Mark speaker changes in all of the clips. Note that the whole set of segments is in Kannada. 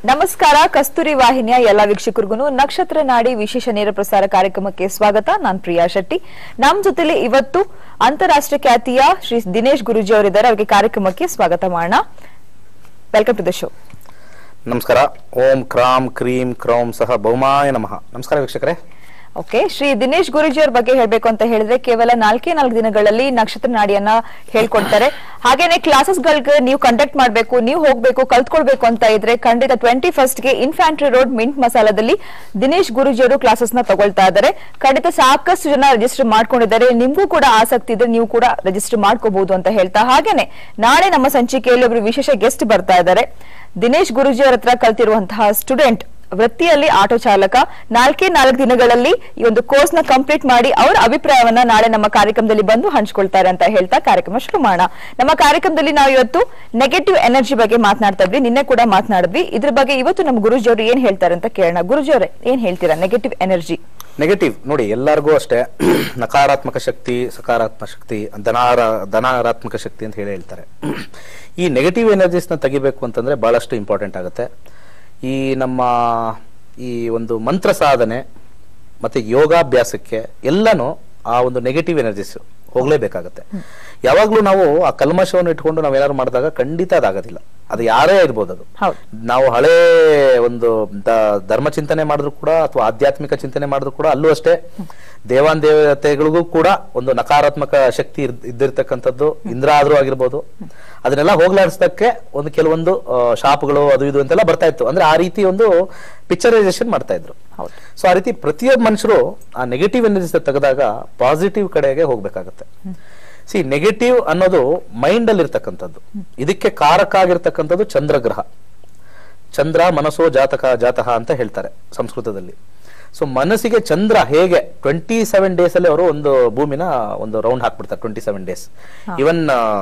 Speaker 1: ನಮಸ್ಕಾರ ಕಸ್ತೂರಿ ವಾಹಿನಿಯ ಎಲ್ಲ ವೀಕ್ಷಕರಿಗೂ ನಕ್ಷತ್ರ ನಾಡಿ ವಿಶೇಷ ನೇರ ಪ್ರಸಾರ ಕಾರ್ಯಕ್ರಮಕ್ಕೆ ಸ್ವಾಗತ ನಾನ್ ಪ್ರಿಯಾ ಶೆಟ್ಟಿ ನಮ್ ಜೊತೆಲಿ ಇವತ್ತು ಅಂತಾರಾಷ್ಟ್ರೀಯ ಖ್ಯಾತಿಯ ಶ್ರೀ ದಿನೇಶ್ ಗುರುಜಿ ಅವರಿದ್ದಾರೆ ಅವರಿಗೆ ಕಾರ್ಯಕ್ರಮಕ್ಕೆ ಸ್ವಾಗತ ಮಾಡೋಣ ವೆಲ್ಕಮ್ ಟು ದ ಶೋ
Speaker 2: ನಮಸ್ಕಾರ ಓಂ ಕ್ರಾಂ ಕ್ರೀಂ ಕ್ರೌಂ ಸಹ ಭೌಮಾಯ ನಮಃ ನಮಸ್ಕಾರ ವೀಕ್ಷಕರೇ
Speaker 1: ಓಕೆ ಶ್ರೀ ದಿನೇಶ್ ಗುರುಜಿ ಅವ್ರ ಬಗ್ಗೆ ಹೇಳ್ಬೇಕು ಅಂತ ಹೇಳಿದ್ರೆ ಕೇವಲ ನಾಲ್ಕೇ ನಾಲ್ಕು ದಿನಗಳಲ್ಲಿ ನಕ್ಷತ್ರ ನಾಡಿಯನ್ನ ಹೇಳ್ಕೊಡ್ತಾರೆ ಹಾಗೇನೆ ಕ್ಲಾಸಸ್ ಗಳಿಗೆ ನೀವು ಕಂಡಕ್ಟ್ ಮಾಡಬೇಕು ನೀವು ಹೋಗ್ಬೇಕು ಕಲ್ತ್ಕೊಳ್ಬೇಕು ಅಂತ ಇದ್ರೆ ಖಂಡಿತ ಟ್ವೆಂಟಿ ಫಸ್ಟ್ ಗೆ ಇನ್ಫ್ಯಾಂಟ್ರಿ ರೋಡ್ ಮಿಂಟ್ ಮಸಾಲದಲ್ಲಿ ದಿನೇಶ್ ಗುರುಜಿ ಅವರು ಕ್ಲಾಸಸ್ ನ ತಗೊಳ್ತಾ ಇದ್ದಾರೆ ಖಂಡಿತ ಸಾಕಷ್ಟು ಜನ ರಿಜಿಸ್ಟರ್ ಮಾಡ್ಕೊಂಡಿದ್ದಾರೆ ನಿಮ್ಗೂ ಕೂಡ ಆಸಕ್ತಿ ಇದ್ರೆ ನೀವು ಕೂಡ ರಿಜಿಸ್ಟರ್ ಮಾಡ್ಕೋಬಹುದು ಅಂತ ಹೇಳ್ತಾ ಹಾಗೇನೆ ನಾಳೆ ನಮ್ಮ ಸಂಚಿಕೆಯಲ್ಲಿ ಒಬ್ರು ವಿಶೇಷ ಗೆಸ್ಟ್ ಬರ್ತಾ ಇದ್ದಾರೆ ದಿನೇಶ್ ಗುರುಜಿ ಅವರ ಹತ್ರ ಕಲ್ತಿರುವಂತಹ ಸ್ಟೂಡೆಂಟ್ ವೃತ್ತಿಯಲ್ಲಿ ಆಟೋ ಚಾಲಕ ನಾಲ್ಕೇ ನಾಲ್ಕು ದಿನಗಳಲ್ಲಿ ಈ ಒಂದು ಕೋರ್ಸ್ ನ ಕಂಪ್ಲೀಟ್ ಮಾಡಿ ಅವರ ಅಭಿಪ್ರಾಯವನ್ನ ನಾಳೆ ನಮ್ಮ ಕಾರ್ಯಕ್ರಮದಲ್ಲಿ ಬಂದು ಹಂಚ್ಕೊಳ್ತಾರೆ ಅಂತ ಹೇಳ್ತಾ ಕಾರ್ಯಕ್ರಮ ಶುರು ಮಾಡೋಣ ನಮ್ಮ ಕಾರ್ಯಕ್ರಮದಲ್ಲಿ ನಾವು ಇವತ್ತು ನೆಗೆಟಿವ್ ಎನರ್ಜಿ ಬಗ್ಗೆ ಮಾತನಾಡ್ತಾ ಇದ್ವಿ ನಿನ್ನೆ ಕೂಡ ಮಾತನಾಡಿದ್ವಿ ಇದ್ರ ಬಗ್ಗೆ ಇವತ್ತು ನಮ್ಮ ಗುರುಜಿ ಅವರು ಏನ್ ಹೇಳ್ತಾರೆ ಅಂತ ಕೇಳೋಣ ಗುರುಜಿ ಅವರೇ ಏನ್ ಹೇಳ್ತೀರಾ ನೆಗೆಟಿವ್ ಎನರ್ಜಿ
Speaker 2: ನೆಗೆಟಿವ್ ನೋಡಿ ಎಲ್ಲರಿಗೂ ಅಷ್ಟೇ ನಕಾರಾತ್ಮಕ ಶಕ್ತಿ ಸಕಾರಾತ್ಮಕ ಶಕ್ತಿ ಧನಾರ ಧನಾರಾತ್ಮಕ ಶಕ್ತಿ ಅಂತ ಹೇಳಿ ಹೇಳ್ತಾರೆ ಈ ನೆಗೆಟಿವ್ ಎನರ್ಜೀಸ್ನ ತೆಗಿಬೇಕು ಅಂತಂದ್ರೆ ಬಹಳಷ್ಟು ಇಂಪಾರ್ಟೆಂಟ್ ಆಗುತ್ತೆ ಈ ನಮ್ಮ ಈ ಒಂದು ಮಂತ್ರ ಸಾಧನೆ ಮತ್ತೆ ಯೋಗಾಭ್ಯಾಸಕ್ಕೆ ಎಲ್ಲನೂ ಆ ಒಂದು ನೆಗೆಟಿವ್ ಎನರ್ಜೀಸ್ ಹೋಗ್ಲೇಬೇಕಾಗತ್ತೆ ಯಾವಾಗ್ಲೂ ನಾವು ಆ ಕಲ್ಮಶವನ್ನು ಇಟ್ಕೊಂಡು ನಾವೇನಾದ್ರು ಮಾಡಿದಾಗ ಖಂಡಿತ ಅದಾಗೋದಿಲ್ಲ ಅದು ಯಾರೇ ಇರ್ಬೋದು ಅದು
Speaker 1: ಹೌದು
Speaker 2: ನಾವು ಹಳೇ ಒಂದು ದ- ಧರ್ಮ ಚಿಂತನೆ ಮಾಡಿದ್ರು ಕೂಡ ಅಥವಾ ಆಧ್ಯಾತ್ಮಿಕ ಚಿಂತನೆ ಮಾಡಿದ್ರು ಕೂಡ ಅಲ್ಲೂ ಅಷ್ಟೇ ದೇವಾನ್ ದೇವತೆಗಳಿಗೂ ಕೂಡ ಒಂದು ನಕಾರಾತ್ಮಕ ಶಕ್ತಿ ಇರ್- ಇದ್ದಿರ್ತಕ್ಕಂಥದ್ದು ಇಂದ್ರ ಆದ್ರೂ ಆಗಿರ್ಬೋದು ಅದನ್ನೆಲ್ಲ ಹೋಗ್ಲಾಡಿಸೋದಕ್ಕೆ ಒಂದು ಕೆಲವೊಂದು ಆ, ಶಾಪಗಳು ಅದು ಇದು ಅಂತೆಲ್ಲ ಬರ್ತಾ ಇತ್ತು ಅಂದ್ರೆ ಆ ರೀತಿ ಒಂದು ಪಿಕ್ಚರೈಸೇಷನ್ ಮಾಡ್ತಾ ಇದ್ರು
Speaker 1: ಹೌದು
Speaker 2: ಸೊ ಆ ರೀತಿ ಪ್ರತಿಯೊಬ್ಬ ಮನುಷ್ಯರು ಆ ನೆಗೆಟಿವ್ ಎನರ್ಜೀಸ್ ತೆಗೆದಾಗ ಪಾಸಿಟಿವ್ ಕಡೆಗೆ ಹೋಗ್ಬೇಕಾಗತ್ತೆ ಸಿ ನೆಗೆಟಿವ್ ಅನ್ನೋದು ಮೈಂಡ್ ಅಲ್ಲಿ ಇರ್ತಕ್ಕಂಥದ್ದು ಇದಕ್ಕೆ ಕಾರಕ ಆಗಿರ್ತಕ್ಕಂಥದ್ದು ಚಂದ್ರಗ್ರಹ ಚಂದ್ರ ಮನಸ್ಸೋ ಜಾತಕ ಜಾತಕ ಅಂತ ಹೇಳ್ತಾರೆ ಸಂಸ್ಕೃತದಲ್ಲಿ ಸೊ ಮನಸ್ಸಿಗೆ ಚಂದ್ರ ಹೇಗೆ ಟ್ವೆಂಟಿ ಸೆವೆನ್ ಡೇಸ್ ಅಲ್ಲಿ ಅವರು ಒಂದು ಭೂಮಿನ ಒಂದು ರೌಂಡ್ ಹಾಕ್ಬಿಡ್ತಾರೆ twenty seven days even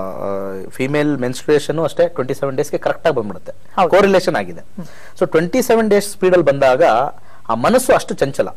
Speaker 2: female menstruation ಅಷ್ಟೇ ಟ್ವೆಂಟಿ ಸೆವೆನ್ ಡೇಸ್ಗೆ ಕರೆಕ್ಟ್ ಆಗಿ ಬಂದ್ಬಿಡುತ್ತೆ
Speaker 1: ಹೌದು.
Speaker 2: ಕೋರಿಲೇಷನ್ ಆಗಿದೆ so twenty seven days speed ಅಲ್ಲಿ ಬಂದಾಗ ಆ ಮನಸ್ಸು ಅಷ್ಟು ಚಂಚಲ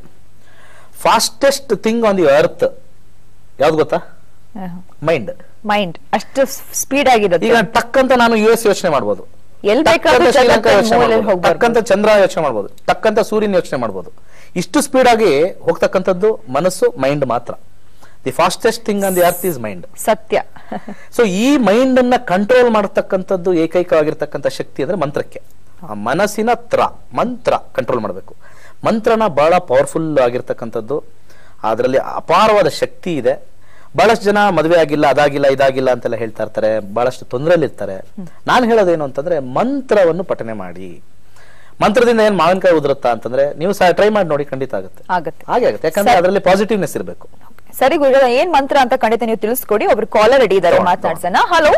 Speaker 2: fastest thing on the earth ಯಾವ್ದು ಗೊತ್ತಾ ಮೈಂಡ್
Speaker 1: ಮೈಂಡ್ ಅಷ್ಟು ಸ್ಪೀಡ್ ಆಗಿರುತ್ತೆ
Speaker 2: ಈಗ ಟಕ್ ಅಂತ ನಾನು ಯು ಎಸ್ ಯೋಚನೆ ಮಾಡ್ಬೋದು
Speaker 1: ಎಲ್
Speaker 2: ಟಕ್
Speaker 1: ಬೇಕಾದ್ರೂ
Speaker 2: ಅಂತ ಶ್ರೀಲಂಕಾ ಯೋಚನೆ
Speaker 1: ಮೂಲೆಯಲ್ಲಿ
Speaker 2: ಮಾಡ್ಬೋದು.
Speaker 1: ಹೋಗ್ಬಾರ್ದು.
Speaker 2: ಟಕ್ ಅಂತ ಚಂದ್ರ ಯೋಚನೆ ಮಾಡ್ಬೋದು ಟಕ್ ಅಂತ ಸೂರ್ಯನ ಯೋಚನೆ ಮಾಡ್ಬೋದು ಇಷ್ಟು ಸ್ಪೀಡ್ ಆಗಿ ಹೋಗ್ತಕ್ಕಂಥದ್ದು ಮನಸ್ಸು ಮೈಂಡ್ ಮಾತ್ರ the fastest thing on the earth is mind
Speaker 1: ಸತ್ಯ
Speaker 2: ಸೊ ಈ ಮೈಂಡ್ ಅನ್ನ ಕಂಟ್ರೋಲ್ ಮಾಡತಕ್ಕಂಥದ್ದು ಏಕೈಕವಾಗಿರ್ತಕ್ಕಂಥ ಶಕ್ತಿ ಅಂದ್ರೆ ಮಂತ್ರಕ್ಕೆ ಆ ಮನಸ್ಸಿನ ತ್ರ ಮಂತ್ರ ಕಂಟ್ರೋಲ್ ಮಾಡಬೇಕು ಮಂತ್ರನ ಬಹಳ ಪವರ್ಫುಲ್ ಆಗಿರ್ತಕ್ಕಂಥದ್ದು ಅದರಲ್ಲಿ ಅಪಾರವಾದ ಶಕ್ತಿ ಇದೆ ಬಹಳಷ್ಟು ಜನ ಮದುವೆ ಆಗಿಲ್ಲ ಅದಾಗಿಲ್ಲ ಇದಾಗಿಲ್ಲ ಅಂತೆಲ್ಲ ಹೇಳ್ತಾ ಇರ್ತಾರೆ ಬಹಳಷ್ಟು ತೊಂದರೆಯಲ್ಲಿ ಇರ್ತಾರೆ ನಾನು ಹೇಳೋದೇನು ಅಂತಂದ್ರೆ ಮಂತ್ರವನ್ನು ಪಠನೆ ಮಾಡಿ ಮಂತ್ರದಿಂದ ಏನ್ ಮಾವಿನಕಾಯಿ ಉದುರುತ್ತಾ ಅಂತಂದ್ರೆ ನೀವು ಸಹ ಟ್ರೈ ಮಾಡಿ ನೋಡಿ ಖಂಡಿತ ಆಗುತ್ತೆ
Speaker 1: ಆಗತ್ತೆ
Speaker 2: ಹಾಗೆ ಆಗುತ್ತೆ ಯಾಕಂದ್ರೆ ಅದರಲ್ಲಿ ಪಾಸಿಟಿವ್ನೆಸ್ ಇರಬೇಕು
Speaker 1: ಸರಿ ಗುರುಗಳ ಏನ್ ಮಂತ್ರ ಅಂತ ಖಂಡಿತ ನೀವು ತಿಳಿಸ್ಕೊಡಿ ಒಬ್ರು ಕಾಲರ್ ರೆಡಿ ಇದ್ದಾರೆ
Speaker 2: ತಗೊಂಡು,
Speaker 1: ಮಾತನಾಡ್ಸೋಣ ಹಲೋ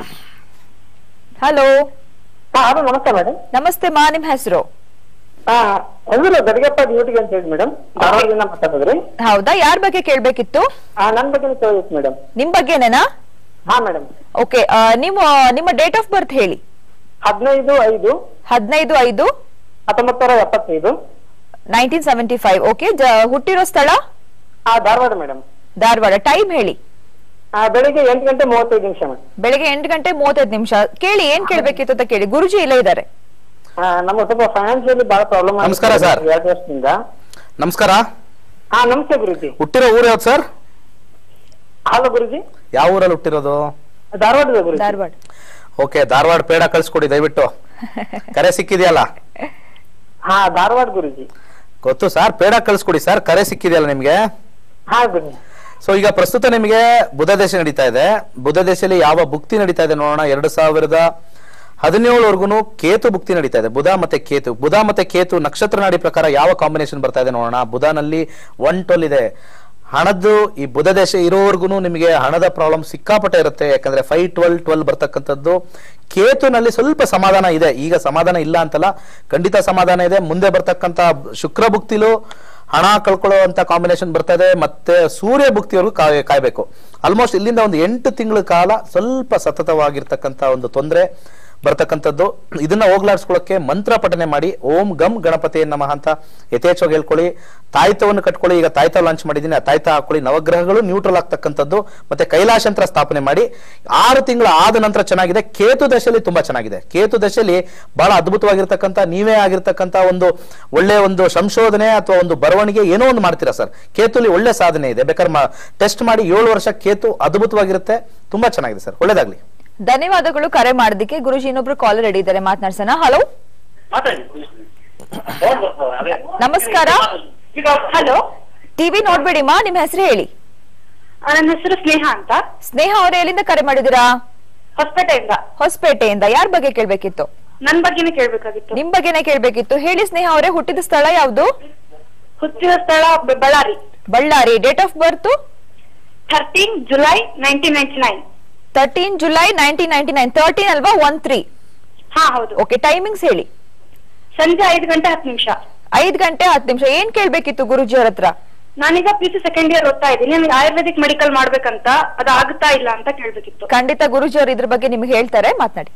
Speaker 1: ಹಲೋ
Speaker 3: ಹಾ ಅದು ನಮಸ್ತೆ ಮೇಡಮ್
Speaker 1: ನಮಸ್ತೆ ಮಾ ನಿಮ್ ಹೆಸರು
Speaker 3: ಹಾ ಹೆಸರು ಗಡಿಗಪ್ಪ ಡ್ಯೂಟಿಗೆ ಅಂತ ಹೇಳಿ ಮೇಡಮ್ ಧಾರವಾಡದಿಂದ ಮಾತಾಡಿದ್ರಿ
Speaker 1: ಹೌದಾ ಯಾರ ಬಗ್ಗೆ ಕೇಳ್ಬೇಕಿತ್ತು
Speaker 3: ಹಾ ನನ್ ಬಗ್ಗೆ ಕೇಳಿತ್ತು ಮೇಡಮ್
Speaker 1: ನಿಮ್ ಬಗ್ಗೆನೇನಾ
Speaker 3: ಹಾ ಮೇಡಮ್
Speaker 1: ಓಕೆ ನಿಮ್ಮ ನಿಮ್ಮ ಡೇಟ್ ಆಫ್ ಬರ್ತ್ ಹೇಳಿ
Speaker 3: ಹದಿನೈದು ಐದು
Speaker 1: ಹದಿನೈದು ಐದು
Speaker 3: ಹತ್ತೊಂಬತ್ತು ನೂರ ಎಪ್ಪತ್ತೈದು
Speaker 1: ನೈನ್ಟೀನ್ ಸೆವೆಂಟಿ ಫೈವ್ ಓಕೆ ಹುಟ್ಟಿರೋ ಸ್ಥಳ
Speaker 3: ಹಾ ಧಾರವಾಡ ಮೇಡಮ್
Speaker 1: ಧಾರವಾಡ ಟೈಮ್ ಹೇಳಿ
Speaker 3: ಹಾ ಬೆಳಿಗ್ಗೆ ಎಂಟು ಗಂಟೆ ಮೂವತ್ತೈದು ನಿಮಿಷ ಮೇಡಮ್
Speaker 1: ಬೆಳಿಗ್ಗೆ ಎಂಟು ಗಂಟೆ ಮೂವತ್ತೈದು ನಿಮಿಷ ಕೇಳಿ ಏನ್ ಕೇಳ್ಬೇಕಿತ್ತು ಅಂತ ಕೇಳಿ ಗುರುಜಿ ಇಲ್ಲೇ ಇದ್ದಾರೆ
Speaker 3: ಹಾ ನಮ್ಗೆ ಸ್ವಲ್ಪ ಫೈನಾನ್ಷಿಯಲಿ ಬಹಳ ಪ್ರಾಬ್ಲಮ್
Speaker 2: ನಮಸ್ಕಾರ sir.
Speaker 3: ಎರಡು ವರ್ಷದಿಂದ
Speaker 2: ನಮಸ್ಕಾರ
Speaker 3: ಹಾ ನಮಸ್ತೆ ಗುರುಜಿ
Speaker 2: ಹುಟ್ಟಿರೋ ಊರು ಯಾವ್ದು ಸರ್
Speaker 3: ಹಲೋ ಗುರುಜಿ
Speaker 2: ಯಾವ ಊರಲ್ಲಿ ಹುಟ್ಟಿರೋದು
Speaker 3: ಧಾರವಾಡದ ಗುರುಜಿ
Speaker 1: ಧಾರವಾಡ
Speaker 2: ಓಕೆ ಧಾರವಾಡ ಪೇಡ ಕಳ್ಸ್ಕೊಡಿ ದಯವಿಟ್ಟು ಕರೆ ಸಿಕ್ಕಿದೆಯಲ್ಲ
Speaker 3: ಹಾ ಧಾರವಾಡ ಗುರುಜಿ
Speaker 2: ಗೊತ್ತು ಸರ್ ಪೇಡ ಕಳ್ಸ್ಕೊಡಿ ಸರ್ ಕರೆ ಸಿಕ್ಕಿದೆಯಲ್ಲ ನಿಮ್ಗೆ
Speaker 3: ಹಾ ಗುರುಜಿ
Speaker 2: ಸೊ ಈಗ ಪ್ರಸ್ತುತ ನಿಮಗೆ ಬುಧ ದೇಶ ನಡೀತಾ ಇದೆ ಬುಧ ದೇಶದಲ್ಲಿ ಯಾವ ಭುಕ್ತಿ ನಡೀತಾ ಇದೆ ನೋಡೋಣ ಎರಡು ಸಾವಿರದ ಹದಿನೇಳವರೆಗೂ ಕೇತು ಭುಕ್ತಿ ನಡೀತಾ ಇದೆ ಬುಧ ಮತ್ತೆ ಕೇತು ಬುಧ ಮತ್ತೆ ಕೇತು ನಕ್ಷತ್ರ ನಾಡಿ ಪ್ರಕಾರ ಯಾವ ಕಾಂಬಿನೇಷನ್ ಬರ್ತಾ ಇದೆ ನೋಡೋಣ ಬುಧನಲ್ಲಿ ಒನ್ ಟ್ವೆಲ್ ಇದೆ ಹಣದ್ದು ಈ ಬುಧ ದೇಶ ಇರೋವರೆಗೂ ನಿಮಗೆ ಹಣದ ಪ್ರಾಬ್ಲಮ್ ಸಿಕ್ಕಾಪಟ್ಟೆ ಇರುತ್ತೆ ಯಾಕಂದ್ರೆ ಫೈವ್ ಟ್ವೆಲ್ ಟ್ವೆಲ್ ಬರ್ತಕ್ಕಂಥದ್ದು ಕೇತುನಲ್ಲಿ ಸ್ವಲ್ಪ ಸಮಾಧಾನ ಇದೆ ಈಗ ಸಮಾಧಾನ ಇಲ್ಲ ಅಂತಲ್ಲ ಖಂಡಿತ ಸಮಾಧಾನ ಇದೆ ಮುಂದೆ ಬರ್ತಕ್ಕಂಥ ಶುಕ್ರ ಭುಕ್ತಿಲು ಹಣ ಕಳ್ಕೊಳ್ಳುವಂತ ಕಾಂಬಿನೇಷನ್ ಬರ್ತಾ ಇದೆ ಮತ್ತೆ ಸೂರ್ಯ ಭುಕ್ತಿವರೆಗೂ ಕಾಯ್ ಕಾಯ್ಬೇಕು ಆಲ್ಮೋಸ್ಟ್ ಇಲ್ಲಿಂದ ಒಂದು ಎಂಟು ತಿಂಗಳ ಕಾಲ ಸ್ವಲ್ಪ ಸತತವಾಗಿರ್ತಕ್ಕಂಥ ಒಂದು ತೊಂದರೆ ಬರ್ತಕ್ಕಂಥದ್ದು ಇದನ್ನ ಹೋಗ್ಲಾಡ್ಸ್ಕೊಳ್ಳೋಕೆ ಮಂತ್ರ ಪಠನೆ ಮಾಡಿ ಓಂ ಗಂ ಗಣಪತಿ ನಮಃ ಅಂತ ಯಥೇಚ್ಛವಾಗಿ ಹೇಳ್ಕೊಳ್ಳಿ ತಾಯ್ತವನ್ನು ಕಟ್ಕೊಳ್ಳಿ ಈಗ ತಾಯ್ತ ಲಾಂಚ್ ಮಾಡಿದ್ದೀನಿ ಆ ತಾಯ್ತ ಹಾಕೊಳ್ಳಿ ನವಗ್ರಹಗಳು ನ್ಯೂಟ್ರಲ್ ಆಗ್ತಕ್ಕಂಥದ್ದು ಮತ್ತೆ ಕೈಲಾಶಂತ್ರ ಸ್ಥಾಪನೆ ಮಾಡಿ ಆರು ತಿಂಗಳು ಆದ ನಂತರ ಚೆನ್ನಾಗಿದೆ ಕೇತು ದಶೆಯಲ್ಲಿ ತುಂಬಾ ಚೆನ್ನಾಗಿದೆ ಕೇತು ದಶೆಯಲ್ಲಿ ಬಹಳ ಅದ್ಭುತವಾಗಿರ್ತಕ್ಕಂಥ ನೀವೇ ಆಗಿರ್ತಕ್ಕಂಥ ಒಂದು ಒಳ್ಳೆ ಒಂದು ಸಂಶೋಧನೆ ಅಥವಾ ಒಂದು ಬರವಣಿಗೆ ಏನೋ ಒಂದು ಮಾಡ್ತೀರಾ ಸರ್ ಕೇತುಲಿ ಒಳ್ಳೆ ಸಾಧನೆ ಇದೆ ಬೇಕಾದ್ರೆ ಟೆಸ್ಟ್ ಮಾಡಿ ಏಳು ವರ್ಷ ಕೇತು ಅದ್ಭುತವಾಗಿರುತ್ತೆ ತುಂಬಾ ಚೆನ್ನಾಗಿದೆ ಸರ್ ಒಳ್ಳೇದಾಗ್ಲಿ
Speaker 1: ಧನ್ಯವಾದಗಳು ಕರೆ ಮಾಡೋದಕ್ಕೆ ಗುರುಜಿ ಇನ್ನೊಬ್ರು ಕಾಲರ್ ರೆಡಿ ಇದ್ದಾರೆ ಮಾತನಾಡ್ಸೋಣ ಹಲೋ ನಮಸ್ಕಾರ.
Speaker 4: ಹಲೋ
Speaker 1: ಟಿವಿ ನೋಡ್ಬೇಡಿಮಾ ನಿಮ್ ಹೆಸರು ಹೇಳಿ
Speaker 4: ನನ್ನ ಹೆಸರು ಸ್ನೇಹ ಅಂತ
Speaker 1: ಸ್ನೇಹ ಅವರೇ ಎಲ್ಲಿಂದ ಕರೆ ಮಾಡಿದಿರಾ
Speaker 4: ಹೊಸಪೇಟೆಯಿಂದ
Speaker 1: ಹೊಸಪೇಟೆಯಿಂದ ಯಾರ ಬಗ್ಗೆ ಕೇಳ್ಬೇಕಿತ್ತು
Speaker 4: ನನ್ ಬಗ್ಗೆನೇ ಕೇಳ್ಬೇಕಾಗಿತ್ತು
Speaker 1: ನಿಮ್ ಬಗ್ಗೆನೇ ಕೇಳ್ಬೇಕಿತ್ತು ಹೇಳಿ ಸ್ನೇಹ ಅವರೇ ಹುಟ್ಟಿದ ಸ್ಥಳ ಯಾವ್ದು
Speaker 4: ಹುಟ್ಟಿದ ಸ್ಥಳ ಬ- Bellary
Speaker 1: Bellary date of birth
Speaker 4: thirteen July nineteen ninety nine
Speaker 1: thirteen July nineteen ninety nine thirteen ಅಲ್ವಾ ಒನ್ ತ್ರೀ
Speaker 4: ಹಾ ಹೌದು
Speaker 1: ಓಕೆ ಟೈಮಿಂಗ್ಸ್ ಹೇಳಿ
Speaker 4: ಸಂಜೆ ಐದು ಗಂಟೆ ಹತ್ತು ನಿಮಿಷ
Speaker 1: ಐದ್ ಗಂಟೆ ಹತ್ತು ನಿಮಿಷ ಏನ್ ಕೇಳ್ಬೇಕಿತ್ತು ಗುರುಜಿ ಅವ್ರ ಹತ್ರ
Speaker 4: ನಾನೀಗ ಪಿ ಸಿ ಸೆಕೆಂಡ್ ಇಯರ್ ಓದ್ತಾ ಇದ್ದೀನಿ ನನಗೆ ಆಯುರ್ವೇದಿಕ್ ಮೆಡಿಕಲ್ ಮಾಡ್ಬೇಕಂತ ಅದು ಆಗುತ್ತಾ ಇಲ್ಲ ಅಂತ ಕೇಳ್ಬೇಕಿತ್ತು
Speaker 1: ಖಂಡಿತ ಗುರುಜಿ ಅವ್ರು ಇದ್ರ ಬಗ್ಗೆ ನಿಮ್ಗೆ ಹೇಳ್ತಾರೆ ಮಾತನಾಡಿ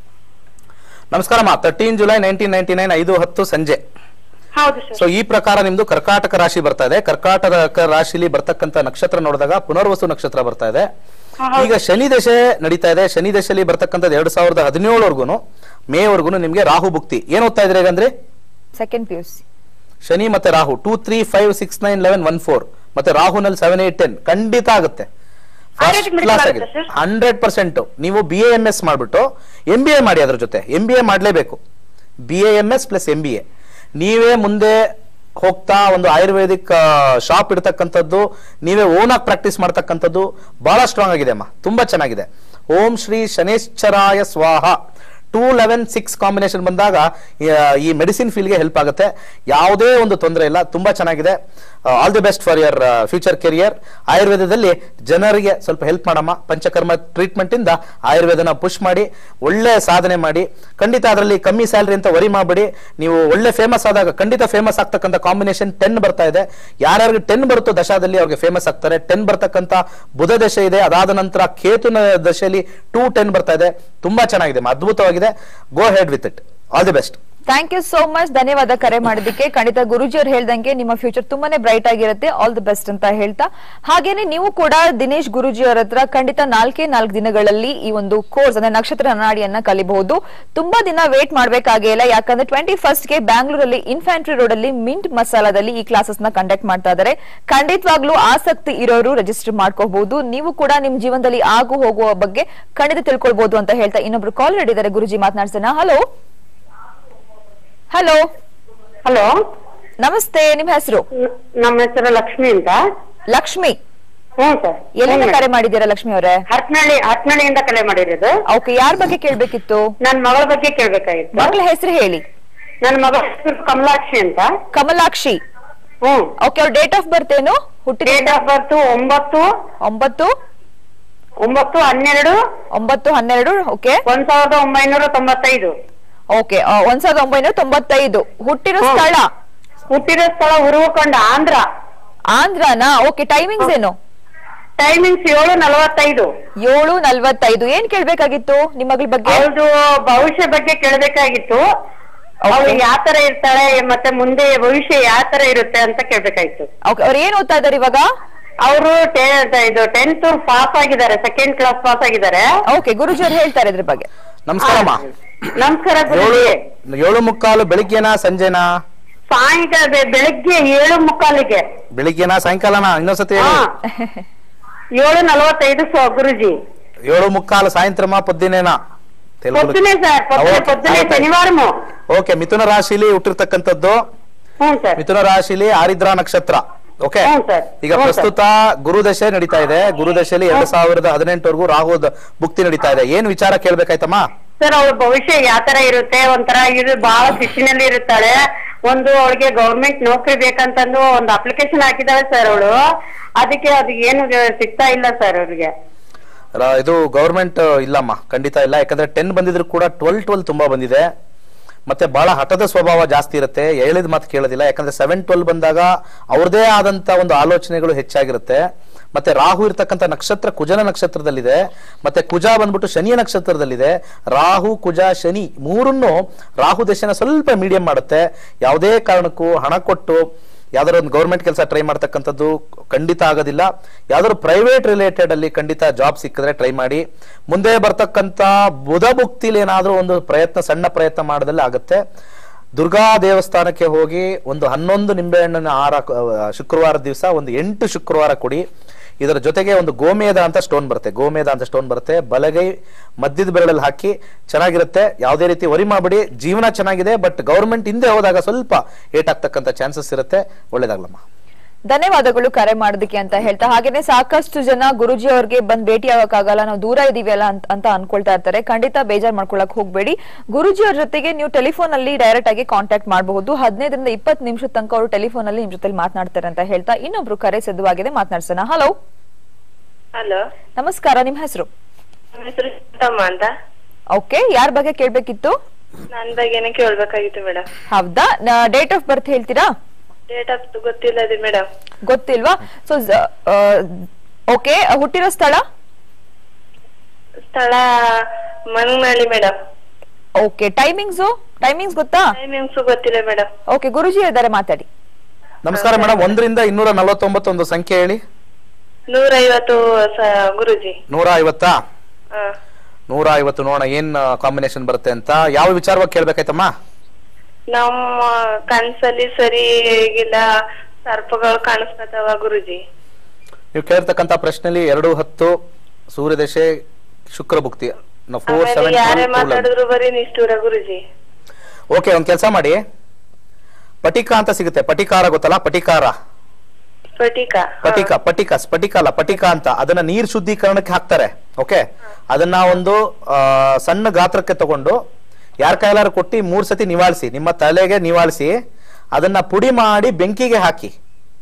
Speaker 2: ನಮಸ್ಕಾರಮ್ಮ thirteen July nineteen ninety nine ಐದು ಹತ್ತು ಸಂಜೆ
Speaker 4: ಹೌದು
Speaker 2: ಸೊ
Speaker 4: ಸರ್
Speaker 2: ಈ ಪ್ರಕಾರ ನಿಮ್ದು ಕರ್ಕಾಟಕ ರಾಶಿ ಬರ್ತಾ ಇದೆ ಕರ್ಕಾಟಕ ರಾಶಿಲಿ ಬರ್ತಕ್ಕಂಥ ನಕ್ಷತ್ರ ನೋಡಿದಾಗ ಪುನರ್ವಸು ನಕ್ಷತ್ರ ಬರ್ತಾ ಇದೆ
Speaker 4: ಹಾ, ಹೌದು.
Speaker 2: ಈಗ ಶನಿ ದಶೆ ನಡೀತಾ ಇದೆ ಶನಿ ದಶೆಯಲ್ಲಿ ಬರ್ತಕ್ಕಂಥದ್ದು ಎರಡ್ ಸಾವಿರದ ಹದಿನೇಳವರೆಗೂ ಮೇವರೆಗೂ ನಿಮ್ಗೆ ರಾಹು ಭುಕ್ತಿ ಏನ್ ಓದ್ತಾ ಇದ್ರಿ ಅಂದ್ರೆ
Speaker 1: ಸೆಕೆಂಡ್ ಪಿ ಯು ಸಿ
Speaker 2: ಶನಿ ಮತ್ತೆ Rahu two three five six nine eleven one four ಮತ್ತೆ ರಾಹುನಲ್ಲಿ ಸೆವೆನ್ ಏಟ್ ಟೆನ್ ಖಂಡಿತ ಆಗುತ್ತೆ
Speaker 4: Ayurvedic medical
Speaker 2: ಕ್ಲಾಸ್
Speaker 4: ಆಗುತ್ತಾ
Speaker 2: ಆಗಿದೆ
Speaker 4: sir?
Speaker 2: ಹಂಡ್ರೆಡ್ ಪರ್ಸೆಂಟ್ ನೀವು ಬಿ ಎ ಎಂ ಎಸ್ ಮಾಡ್ಬಿಟ್ಟು ಎಂ ಬಿ ಎ ಮಾಡಿ ಅದ್ರ ಜೊತೆ ಎಂ ಬಿ ಎ ಮಾಡಲೇಬೇಕು B A M S plus M B A ನೀವೇ ಮುಂದೆ ಹೋಗ್ತಾ ಒಂದು ಆಯುರ್ವೇದಿಕ್ ಶಾಪ್ ಇಡ್ತಕ್ಕಂಥದ್ದು ನೀವೇ ಓನ್ ಆಗಿ ಪ್ರಾಕ್ಟೀಸ್ ಮಾಡ್ತಕ್ಕಂಥದ್ದು ಬಹಳ ಸ್ಟ್ರಾಂಗ್ ಆಗಿದೆ ಅಮ್ಮ ತುಂಬಾ ಚೆನ್ನಾಗಿದೆ ಓಂ ಶ್ರೀ ಶನೇಶ್ಚರಾಯ ಸ್ವಾಹ ಟೂ ಲೆವೆನ್ ಸಿಕ್ಸ್ ಕಾಂಬಿನೇಷನ್ ಬಂದಾಗ ಆ, ಈ ಮೆಡಿಸಿನ್ ಫೀಲ್ಡ್ಗೆ ಹೆಲ್ಪ್ ಆಗುತ್ತೆ ಯಾವುದೇ ಒಂದು ತೊಂದರೆ ಇಲ್ಲ ತುಂಬಾ ಚೆನ್ನಾಗಿದೆ all the best for your future career ಆಯುರ್ವೇದದಲ್ಲಿ ಜನರಿಗೆ ಸ್ವಲ್ಪ ಹೆಲ್ಪ್ ಮಾಡಮ್ಮ ಪಂಚಕರ್ಮ ಟ್ರೀಟ್ಮೆಂಟ್ ಇಂದ ಆಯುರ್ವೇದನ ಪುಷ್ ಮಾಡಿ ಒಳ್ಳೆ ಸಾಧನೆ ಮಾಡಿ ಖಂಡಿತ ಅದರಲ್ಲಿ ಕಮ್ಮಿ ಸ್ಯಾಲ್ರಿ ಅಂತ ವರಿ ಮಾಡಬೇಡಿ ನೀವು ಒಳ್ಳೆ ಫೇಮಸ್ ಆದಾಗ ಖಂಡಿತ ಫೇಮಸ್ ಆಗ್ತಕ್ಕಂಥ ಕಾಂಬಿನೇಷನ್ ಟೆನ್ ಬರ್ತಾ ಇದೆ ಯಾರ್ಯಾರಿಗೆ ಟೆನ್ ಬರುತ್ತೋ ದಶಾದಲ್ಲಿ ಅವ್ರಿಗೆ ಫೇಮಸ್ ಆಗ್ತಾರೆ ಟೆನ್ ಬರ್ತಕ್ಕಂಥ ಬುಧ ದಶೆ ಇದೆ ಅದಾದ ನಂತರ ಕೇತುನ ದಶೆಯಲ್ಲಿ ಟೂ ಟೆನ್ ಬರ್ತಾ ಇದೆ ತುಂಬಾ ಚೆನ್ನಾಗಿದೆ ಅಮ್ಮ, ಅದ್ಭುತವಾಗಿದೆ go ahead with it all the best
Speaker 1: thank you so much ಧನ್ಯವಾದ ಕರೆ ಮಾಡಿದ್ದಕ್ಕೆ ಖಂಡಿತ ಗುರುಜಿ ಅವ್ರು ಹೇಳ್ದಂಗೆ ನಿಮ್ಮ ಫ್ಯೂಚರ್ ತುಂಬಾನೇ ಬ್ರೈಟ್ ಆಗಿರುತ್ತೆ ಆಲ್ ದಿ ಬೆಸ್ಟ್ ಅಂತ ಹೇಳ್ತಾ ಹಾಗೇನೆ ನೀವು ಕೂಡ ದಿನೇಶ್ ಗುರುಜಿ ಅವರ ಹತ್ರ ಖಂಡಿತ ನಾಲ್ಕೇ ನಾಲ್ಕು ದಿನಗಳಲ್ಲಿ ಈ ಒಂದು ಕೋರ್ಸ್ ಅಂದ್ರೆ ನಕ್ಷತ್ರ ನಾಡಿಯನ್ನ ಕಲಿಬಹುದು ತುಂಬಾ ದಿನ ವೇಟ್ ಮಾಡ್ಬೇಕಾಗೇ ಇಲ್ಲ ಯಾಕಂದ್ರೆ ಟ್ವೆಂಟಿ ಫಸ್ಟ್ ಗೆ ಬ್ಯಾಂಗ್ಳೂರಲ್ಲಿ ಇನ್ಫ್ಯಾಂಟ್ರಿ ರೋಡ್ ಅಲ್ಲಿ ಮಿಂಟ್ ಮಸಾಲಾದಲ್ಲಿ ಈ ಕ್ಲಾಸಸ್ ನ ಕಂಡಕ್ಟ್ ಮಾಡ್ತಾ ಇದ್ದಾರೆ ಖಂಡಿತವಾಗ್ಲೂ ಆಸಕ್ತಿ ಇರೋರು ರಿಜಿಸ್ಟರ್ ಮಾಡ್ಕೋಬಹುದು ನೀವು ಕೂಡ ನಿಮ್ ಜೀವನದಲ್ಲಿ ಆಗು ಹೋಗುವ ಬಗ್ಗೆ ಖಂಡಿತ ತಿಳ್ಕೊಳ್ಬಹುದು ಅಂತ ಹೇಳ್ತಾ ಇನ್ನೊಬ್ರು ಕಾಲ್ ಹಿಡಿದ್ದಾರೆ ಗುರುಜಿ ಮಾತನಾಡ್ಸೋಣ ಹಲೋ ಹಲೋ
Speaker 4: ಹಲೋ
Speaker 1: ನಮಸ್ತೆ ನಿಮ್ ಹೆಸರು
Speaker 4: ನಮ್ಮ ಹೆಸರು ಲಕ್ಷ್ಮಿ ಅಂತ
Speaker 1: ಲಕ್ಷ್ಮಿ
Speaker 4: ಹ್ಞೂ ಸರ್
Speaker 1: ಎಲ್ಲಿಂದ ಕರೆ ಮಾಡಿದ್ದೀರಾ ಲಕ್ಷ್ಮಿ ಅವರೇ
Speaker 4: ಹರಪನಹಳ್ಳಿ ಹರಪನಹಳ್ಳಿಯಿಂದ ಕಲೆ ಮಾಡಿರೋದು
Speaker 1: ಓಕೆ ಯಾರ ಬಗ್ಗೆ ಕೇಳ್ಬೇಕಿತ್ತು
Speaker 4: ನನ್ ಮಗಳ ಬಗ್ಗೆ ಕೇಳ್ಬೇಕಾಗಿತ್ತು
Speaker 1: ಮಗಳ ಹೆಸರು ಹೇಳಿ
Speaker 4: ನನ್ನ ಮಗಳ ಹೆಸರು ಕಮಲಾಕ್ಷಿ ಅಂತ
Speaker 1: ಕಮಲಾಕ್ಷಿ
Speaker 4: ಹ್ಮ್
Speaker 1: ಓಕೆ ಅವ್ರ ಡೇಟ್ ಆಫ್ ಬರ್ತ್ ಏನು ಹುಟ್ಟಿದ
Speaker 4: ಡೇಟ್ ಆಫ್ ಬರ್ತ್ ಒಂಬತ್ತು
Speaker 1: ಒಂಬತ್ತು
Speaker 4: ಒಂಬತ್ತು ಹನ್ನೆರಡು
Speaker 1: ಒಂಬತ್ತು ಹನ್ನೆರಡು ಓಕೆ
Speaker 4: ಒಂದ್ ಸಾವಿರದ ಒಂಬೈನೂರ ತೊಂಬತ್ತೈದು
Speaker 1: ಓಕೆ ಒಂದ್ ಸಾವಿರದ ಒಂಬೈನೂರ ತೊಂಬತ್ತೈದು ಹುಟ್ಟಿರೋ
Speaker 4: ಹ್ಮ್.
Speaker 1: ಸ್ಥಳ
Speaker 4: ಹುಟ್ಟಿರೋ ಸ್ಥಳ ಉರುವಕೊಂಡ ಆಂಧ್ರ
Speaker 1: ಆಂಧ್ರನಾ ಓಕೆ ಟೈಮಿಂಗ್ಸ್ ಏನು
Speaker 4: ಟೈಮಿಂಗ್ಸ್ ಏಳು ನಲವತ್ತೈದು
Speaker 1: ಏಳು ನಲ್ವತ್ತೈದು ಏನ್ ಕೇಳ್ಬೇಕಾಗಿತ್ತು ನಿಮ್ಮ ಮಗಳ ಬಗ್ಗೆ
Speaker 4: ಅವ್ರದ್ದು ಭವಿಷ್ಯ ಬಗ್ಗೆ ಕೇಳ್ಬೇಕಾಗಿತ್ತು ಅವಳು ಯಾವ ತರ ಇರ್ತಾಳೆ ಮತ್ತೆ ಮುಂದೆ ಭವಿಷ್ಯ ಯಾವ ತರ ಇರುತ್ತೆ ಅಂತ ಕೇಳ್ಬೇಕಾಗಿತ್ತು
Speaker 1: ಓಕೆ ಅವ್ರು ಏನ್ ಓದ್ತಾ ಇದಾರೆ ಇವಾಗ
Speaker 4: ಅವರು ಇದು ಟೆಂತ್ ಪಾಸ್ ಆಗಿದ್ದಾರೆ ಸೆಕೆಂಡ್ ಕ್ಲಾಸ್ ಪಾಸ್ ಆಗಿದ್ದಾರೆ
Speaker 1: ಓಕೆ ಗುರುಜಿ ಅವ್ರು ಹೇಳ್ತಾರೆ ಇದ್ರ ಬಗ್ಗೆ
Speaker 2: ನಮಸ್ಕಾರಮ್ಮ
Speaker 4: ನಮಸ್ಕಾರ
Speaker 2: ಏಳು
Speaker 4: ಗುರುಜಿ
Speaker 2: ಏಳು ಮುಕ್ಕಾಲು ಬೆಳಿಗ್ಗೆನಾ ಸಂಜೆನಾ
Speaker 4: ಸಾಯಂಕಾಲ ಬೆ- ಬೆಳಗ್ಗೆ ಏಳು ಮುಕ್ಕಾಲಿಗೆ
Speaker 2: ಬೆಳಿಗ್ಗೆನಾ ಸಾಯಂಕಾಲನಾ ಇನ್ನೊಂದ್ಸತಿ
Speaker 4: ಹಾ
Speaker 2: ಹೇಳಿ
Speaker 4: ಏಳು ನಲವತ್ತೈದು ಸೊ ಗುರುಜಿ
Speaker 2: ಏಳು ಮುಕ್ಕಾಲು ಸಾಯಂತ್ರಮ ಪೊದ್ದಿನೇನಾ
Speaker 4: పొద్దునే సార్ పొద్దునే పొద్దునే శనివారము
Speaker 2: ಓಕೆ ಮಿಥುನ ರಾಶಿಲಿ ಹುಟ್ಟಿರ್ತಕ್ಕಂಥದ್ದು
Speaker 4: ಹ್ಞೂ ಸರ್
Speaker 2: ಮಿಥುನ ರಾಶಿಲಿ ಆರಿದ್ರ ನಕ್ಷತ್ರ ಓಕೆ
Speaker 4: ಹ್ಞೂ ಸರ್.
Speaker 2: ಈಗ
Speaker 4: ಹ್ಞೂ ಸರ್.
Speaker 2: ಪ್ರಸ್ತುತ ಗುರುದಶೆ ನಡೀತಾ ಇದೆ ಗುರುದಶೆಯಲ್ಲಿ ಎರಡ್ ಸಾವಿರದ ಹದಿನೆಂಟವರೆಗೂ ರಾಹು ದ- ಭುಕ್ತಿ ನಡೀತಾ ಇದೆ ಏನ್ ವಿಚಾರ ಕೇಳ್ಬೇಕಾಯ್ತಮ್ಮ
Speaker 4: ಸರ್ ಅವಳ ಭವಿಷ್ಯ ಯಾವ ತರ ಇರುತ್ತೆ ಒಂಥರ ಇದು ಬಹಳ ಶಿಸ್ತಿನಲ್ಲಿ ಇರುತ್ತಾಳೆ ಒಂದು ಅವಳಿಗೆ ಗೌರ್ಮೆಂಟ್ ನೌಕರಿ ಬೇಕಂತಂದು ಒಂದು ಅಪ್ಲಿಕೇಶನ್ ಹಾಕಿದಾಳೆ ಸರ್ ಅವಳು ಅದಕ್ಕೆ ಅದು ಏನು ಸಿಗ್ತಾ ಇಲ್ಲ ಸರ್ ಅವ್ರಿಗೆ
Speaker 2: ರ- ಇದು ಗೌರ್ಮೆಂಟ್ ಇಲ್ಲಮ್ಮ ಖಂಡಿತ ಇಲ್ಲ ಯಾಕಂದ್ರೆ ಟೆನ್ ಬಂದಿದ್ರು ಕೂಡ ಟ್ವೆಲ್ ಟ್ವೆಲ್ ತುಂಬಾ ಬಂದಿದೆ ಮತ್ತೆ ಬಹಳ ಹಠದ ಸ್ವಭಾವ ಜಾಸ್ತಿ ಇರುತ್ತೆ ಹೇಳಿದ ಮಾತು ಕೇಳೋದಿಲ್ಲ ಯಾಕಂದ್ರೆ ಸೆವೆನ್ ಟ್ವೆಲ್ ಬಂದಾಗ ಅವ್ರದೇ ಆದಂತ ಒಂದು ಆಲೋಚನೆಗಳು ಹೆಚ್ಚಾಗಿರುತ್ತೆ ಮತ್ತೆ ರಾಹು ಇರ್ತಕ್ಕಂಥ ನಕ್ಷತ್ರ ಕುಜನ ನಕ್ಷತ್ರದಲ್ಲಿದೆ ಮತ್ತೆ ಕುಜ ಬಂದ್ಬಿಟ್ಟು ಶನಿಯ ನಕ್ಷತ್ರದಲ್ಲಿದೆ ರಾಹು ಕುಜ ಶನಿ ಮೂರನ್ನು ರಾಹು ದಶನ ಸ್ವಲ್ಪ ಮೀಡಿಯಂ ಮಾಡುತ್ತೆ ಯಾವುದೇ ಕಾರಣಕ್ಕೂ ಹಣ ಕೊಟ್ಟು ಯಾವ್ದಾದ್ರು ಒಂದು ಗೌರ್ಮೆಂಟ್ ಕೆಲಸ ಟ್ರೈ ಮಾಡ್ತಕ್ಕಂಥದ್ದು ಖಂಡಿತ ಆಗೋದಿಲ್ಲ ಯಾವ್ದಾದ್ರು ಪ್ರೈವೇಟ್ ರಿಲೇಟೆಡ್ ಅಲ್ಲಿ ಖಂಡಿತ ಜಾಬ್ ಸಿಕ್ಕಿದ್ರೆ ಟ್ರೈ ಮಾಡಿ ಮುಂದೆ ಬರ್ತಕ್ಕಂಥ ಬುಧ ಭುಕ್ತಿಲಿ ಏನಾದ್ರೂ ಒಂದು ಪ್ರಯತ್ನ ಸಣ್ಣ ಪ್ರಯತ್ನ ಮಾಡೋದಲ್ಲಿ ಆಗುತ್ತೆ ದುರ್ಗಾ ದೇವಸ್ಥಾನಕ್ಕೆ ಹೋಗಿ ಒಂದು ಹನ್ನೊಂದು ನಿಂಬೆಹಣ್ಣಿನ ಹಾರ ಆ, ಶುಕ್ರವಾರ ದಿವಸ ಒಂದು ಎಂಟು ಶುಕ್ರವಾರ ಕೊಡಿ ಇದರ ಜೊತೆಗೆ ಒಂದು ಗೋಮೇಧ ಅಂತ ಸ್ಟೋನ್ ಬರುತ್ತೆ ಗೋಮೇಧ ಅಂತ ಸ್ಟೋನ್ ಬರುತ್ತೆ ಬಲಗೈ ಮಧ್ಯದ ಬೆರಳಲ್ಲಿ ಹಾಕಿ ಚೆನ್ನಾಗಿರುತ್ತೆ ಯಾವುದೇ ರೀತಿ ವರಿ ಮಾಡಬೇಡಿ ಜೀವನ ಚೆನ್ನಾಗಿದೆ ಬಟ್ ಗೌರ್ಮೆಂಟ್ ಹಿಂದೆ ಹೋದಾಗ ಸ್ವಲ್ಪ ಏಟಾಗ್ತಕ್ಕಂಥ ಚಾನ್ಸಸ್ ಇರುತ್ತೆ ಒಳ್ಳೇದಾಗ್ಲಮ್ಮ
Speaker 1: ಧನ್ಯವಾದಗಳು ಕರೆ ಮಾಡೋದಕ್ಕೆ ಅಂತ ಹೇಳ್ತಾ ಹಾಗೇನೆ ಸಾಕಷ್ಟು ಜನ ಗುರುಜಿ ಅವ್ರಿಗೆ ಬಂದ್ ಭೇಟಿ ಆಗಕ್ಕಾಗಲ್ಲ ನಾವು ದೂರ ಇದೀವಲ್ಲ ಅಂತ ಅಂತ ಅನ್ಕೊಳ್ತಾ ಇರ್ತಾರೆ ಖಂಡಿತ ಬೇಜಾರ್ ಮಾಡ್ಕೊಳಕ್ ಹೋಗ್ಬೇಡಿ ಗುರುಜಿ ಅವ್ರ ಜೊತೆಗೆ ನೀವು ಟೆಲಿಫೋನ್ ಅಲ್ಲಿ ಡೈರೆಕ್ಟ್ ಆಗಿ ಕಾಂಟ್ಯಾಕ್ಟ್ ಮಾಡಬಹುದು ಹದಿನೈದರಿಂದ ಇಪ್ಪತ್ತು ನಿಮಿಷದ ತನಕ ಅವರು ಟೆಲಿಫೋನ್ ಅಲ್ಲಿ ನಿಮ್ ಜೊತೆ ಮಾತನಾಡ್ತಾರೆ ಅಂತ ಹೇಳ್ತಾ ಇನ್ನೊಬ್ರು ಕರೆ ಸಿದ್ಧವಾಗಿದೆ ಮಾತನಾಡ್ಸೋಣ ಹಲೋ
Speaker 5: ಹಲೋ
Speaker 1: ನಮಸ್ಕಾರ ನಿಮ್ ಹೆಸರು
Speaker 5: ನನ್ನ ಹೆಸರು ಚಿತ್ತಮ್ಮ ಅಂತ
Speaker 1: ಓಕೆ ಯಾರ ಬಗ್ಗೆ ಕೇಳ್ಬೇಕಿತ್ತು
Speaker 5: ನನ್ ಬಗ್ಗೆನೇ ಕೇಳ್ಬೇಕಾಗಿತ್ತು ಮೇಡಮ್
Speaker 1: ಹೌದಾ ಡೇಟ್ ಆಫ್ ಬರ್ತ್ ಹೇಳ್ತೀರಾ
Speaker 5: ಡೇಟ್ ಆಫ್ ಗೊತ್ತಿಲ್ಲ ಅದು ಮೇಡಮ್
Speaker 1: ಗೊತ್ತಿಲ್ವಾ ಸೊ ಓಕೆ ಹುಟ್ಟಿರೋ ಸ್ಥಳ
Speaker 5: ಸ್ಥಳ Manmalli madam
Speaker 1: okay timings timings ಗೊತ್ತಾ
Speaker 5: ಟೈಮಿಂಗ್ಸ್ ಗೊತ್ತಿಲ್ಲ ಮೇಡಮ್
Speaker 1: ಓಕೆ ಗುರುಜಿ ಇದ್ದಾರೆ ಮಾತಾಡಿ
Speaker 2: ನಮಸ್ಕಾರ ಮೇಡಮ್ ಒಂದರಿಂದ ಇನ್ನೂರ ನಲವತ್ತೊಂಬತ್ತು ಒಂದು ಸಂಖ್ಯೆ ಹೇಳಿ
Speaker 5: ನೂರ ಐವತ್ತು ಗುರುಜಿ
Speaker 2: ನೂರ ಐವತ್ತಾ
Speaker 5: ಹಾ
Speaker 2: ನೂರ ಐವತ್ತು ನೋಡೋಣ ಏನ್ ಕಾಂಬಿನೇಷನ್ ಬರುತ್ತೆ ಅಂತ ಯಾವ ವಿಚಾರವಾಗಿ ಕೇಳ್ಬೇಕಾಯ್ತಮ್ಮ
Speaker 5: ನಮ್ಮ ಕನ್ಸಲ್ಲಿ ಸರಿಗಿಲ್ಲ ಸರ್ಪಗಳು ಕಾಣಿಸ್ಕೊತಾವ ಗುರುಜಿ
Speaker 2: ನೀವು ಕೇಳಿರ್ತಕ್ಕಂಥ ಪ್ರಶ್ನೆಯಲ್ಲಿ ಎರಡು ಹತ್ತು ಸೂರ್ಯದಶೆ ಶುಕ್ರ ಭುಕ್ತಿ ಫೋರ್
Speaker 5: ಆಮೇಲೆ ಯಾರೇ
Speaker 2: ಸೆವೆನ್
Speaker 5: ಮಾತಾಡಿದ್ರು ಬರೀ ನಿಷ್ಠೂರ ಗುರುಜಿ
Speaker 2: ಓಕೆ ಒಂದ್ ಕೆಲಸ ಮಾಡಿ ಪಟಿಕ ಅಂತ ಸಿಗುತ್ತೆ ಪಟಿಕಾರ ಗೊತ್ತಲ್ಲ ಪಟಿಕಾರ
Speaker 5: ಸ್ಫಟಿಕ
Speaker 2: ಪಟಿಕ ಪಟಿಕ ಸ್ಫಟಿಕ ಅಲ್ಲ ಪಟಿಕ ಅಂತ ಅದನ್ನ ನೀರ್ ಶುದ್ಧೀಕರಣಕ್ಕೆ ಹಾಕ್ತಾರೆ ಓಕೆ ಅದನ್ನ ಒಂದು ಆ, ಸಣ್ಣ ಗಾತ್ರಕ್ಕೆ ತಗೊಂಡು ಯಾರ ಕೈಲಾರು ಕೊಟ್ಟು ಮೂರ್ ಸತಿ ನಿವಾಳಿಸಿ ನಿಮ್ಮ ತಲೆಗೆ ನಿವಾಳಿಸಿ ಅದನ್ನ ಪುಡಿ ಮಾಡಿ ಬೆಂಕಿಗೆ ಹಾಕಿ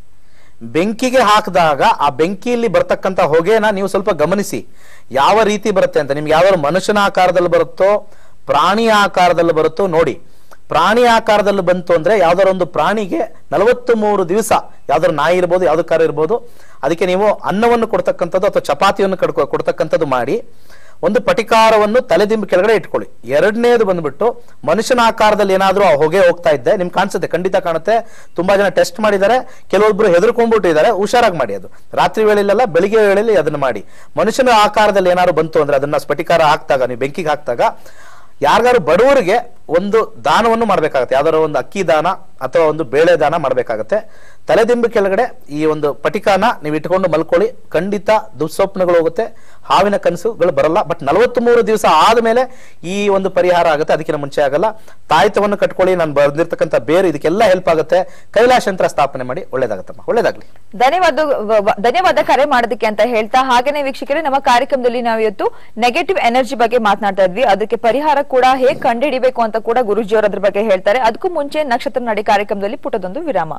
Speaker 2: ಬೆಂಕಿಗೆ ಹಾಕಿದಾಗ ಆ ಬೆಂಕಿಯಲ್ಲಿ ಬರ್ತಕ್ಕಂಥ ಹೊಗೆನ ನೀವು ಸ್ವಲ್ಪ ಗಮನಿಸಿ ಯಾವ ರೀತಿ ಬರುತ್ತೆ ಅಂತ ನಿಮ್ಗೆ ಯಾವ್ದಾದ್ರು ಮನುಷ್ಯನ ಆಕಾರದಲ್ಲಿ ಬರುತ್ತೋ ಪ್ರಾಣಿ ಆಕಾರದಲ್ಲಿ ಬರುತ್ತೋ ನೋಡಿ ಪ್ರಾಣಿ ಆಕಾರದಲ್ಲಿ ಬಂತು ಅಂದ್ರೆ ಯಾವ್ದಾದ್ರು ಒಂದು ಪ್ರಾಣಿಗೆ ನಲವತ್ತು ಮೂರು ದಿವಸ ಯಾವ್ದಾದ್ರು ನಾಯಿ ಇರ್ಬೋದು ಯಾವ್ದು ಕಾರ ಇರ್ಬೋದು ಅದಕ್ಕೆ ನೀವು ಅನ್ನವನ್ನು ಕೊಡ್ತಕ್ಕಂಥದ್ದು ಅಥವಾ ಚಪಾತಿಯನ್ನು ಕಡ್ಕೊ ಕೊಡ್ತಕ್ಕಂಥದ್ದು ಮಾಡಿ ಒಂದು ಪಟಿಕಾರವನ್ನು ತಲೆದಿಂಬು ಕೆಳಗಡೆ ಇಟ್ಕೊಳ್ಳಿ ಎರಡನೇದು ಬಂದ್ಬಿಟ್ಟು ಮನುಷ್ಯನ ಆಕಾರದಲ್ಲಿ ಏನಾದ್ರೂ ಆ ಹೊಗೆ ಹೋಗ್ತಾ ಇದ್ದೆ ನಿಮ್ಗೆ ಕಾಣಿಸುತ್ತೆ ಖಂಡಿತ ಕಾಣುತ್ತೆ ತುಂಬಾ ಜನ ಟೆಸ್ಟ್ ಮಾಡಿದ್ದಾರೆ ಕೆಲವೊಬ್ರು ಹೆದರ್ಕೊಂಡ್ಬಿಟ್ಟಿದ್ದಾರೆ ಹುಷಾರಾಗಿ ಮಾಡಿ ಅದು ರಾತ್ರಿ ವೇಳೆಯಲ್ಲ ಬೆಳಿಗ್ಗೆ ವೇಳೆಯಲ್ಲಿ ಅದನ್ನ ಮಾಡಿ ಮನುಷ್ಯನ ಆಕಾರದಲ್ಲಿ ಏನಾದ್ರು ಬಂತು ಅಂದ್ರೆ ಅದನ್ನ ಸ್ಫಟಿಕಾರ ಹಾಕ್ದಾಗ ನೀವು ಬೆಂಕಿಗೆ ಹಾಕ್ದಾಗ ಯಾರಿಗಾರು ಬಡವರಿಗೆ ಒಂದು ದಾನವನ್ನು ಮಾಡಬೇಕಾಗತ್ತೆ ಯಾವ್ದಾದ್ರು ಒಂದು ಅಕ್ಕಿ ದಾನ ಅಥವಾ ಒಂದು ಬೇಳೆ ದಾನ ಮಾಡಬೇಕಾಗತ್ತೆ ತಲೆದಿಂಬು ಕೆಳಗಡೆ ಈ ಒಂದು ಪಟಿಕಾನ ನೀವು ಇಟ್ಕೊಂಡು ಮಲ್ಕೊಳ್ಳಿ ಖಂಡಿತ ದುಸ್ವಪ್ನಗಳು ಹೋಗುತ್ತೆ ಹಾವಿನ ಕನಸುಗಳು ಬರಲ್ಲ ಬಟ್ ನಲವತ್ತ್ ಮೂರು ದಿವಸ ಆದ್ಮೇಲೆ ಈ ಒಂದು ಪರಿಹಾರ ಆಗುತ್ತೆ ಅದಕ್ಕಿಂತ ಮುಂಚೆ ಆಗಲ್ಲ ತಾಯ್ತವನ್ನು ಕಟ್ಕೊಳ್ಳಿ ನಾನು ಬಂದಿರ್ತಕ್ಕಂಥ ಬೇರೆ ಇದಕ್ಕೆಲ್ಲ ಹೆಲ್ಪ್ ಆಗುತ್ತೆ ಕೈಲಾಶ ಯಂತ್ರ ಸ್ಥಾಪನೆ ಮಾಡಿ ಒಳ್ಳೇದಾಗತ್ತಮ್ಮ ಒಳ್ಳೇದಾಗ್ಲಿ
Speaker 1: ಧನ್ಯವಾದ ವ- ವ- ಧನ್ಯವಾದ ಕರೆ ಮಾಡೋದಕ್ಕೆ ಅಂತ ಹೇಳ್ತಾ ಹಾಗೇನೆ ವೀಕ್ಷಕರೇ ನಮ್ಮ ಕಾರ್ಯಕ್ರಮದಲ್ಲಿ ನಾವು ಇವತ್ತು ನೆಗೆಟಿವ್ ಎನರ್ಜಿ ಬಗ್ಗೆ ಮಾತನಾಡ್ತಾ ಇದ್ವಿ ಅದಕ್ಕೆ ಪರಿಹಾರ ಕೂಡ ಹೇಗೆ ಕಂಡುಹಿಡಿಬೇಕು ಅಂತ ಕೂಡ ಗುರುಜಿ ಅವರು ಅದ್ರ ಬಗ್ಗೆ ಹೇಳ್ತಾರೆ ಅದಕ್ಕೂ ಮುಂಚೆ ನಕ್ಷತ್ರ ನಾಡಿ ಕಾರ್ಯಕ್ರಮದಲ್ಲಿ ಪುಟದೊಂದು ವಿರಾಮ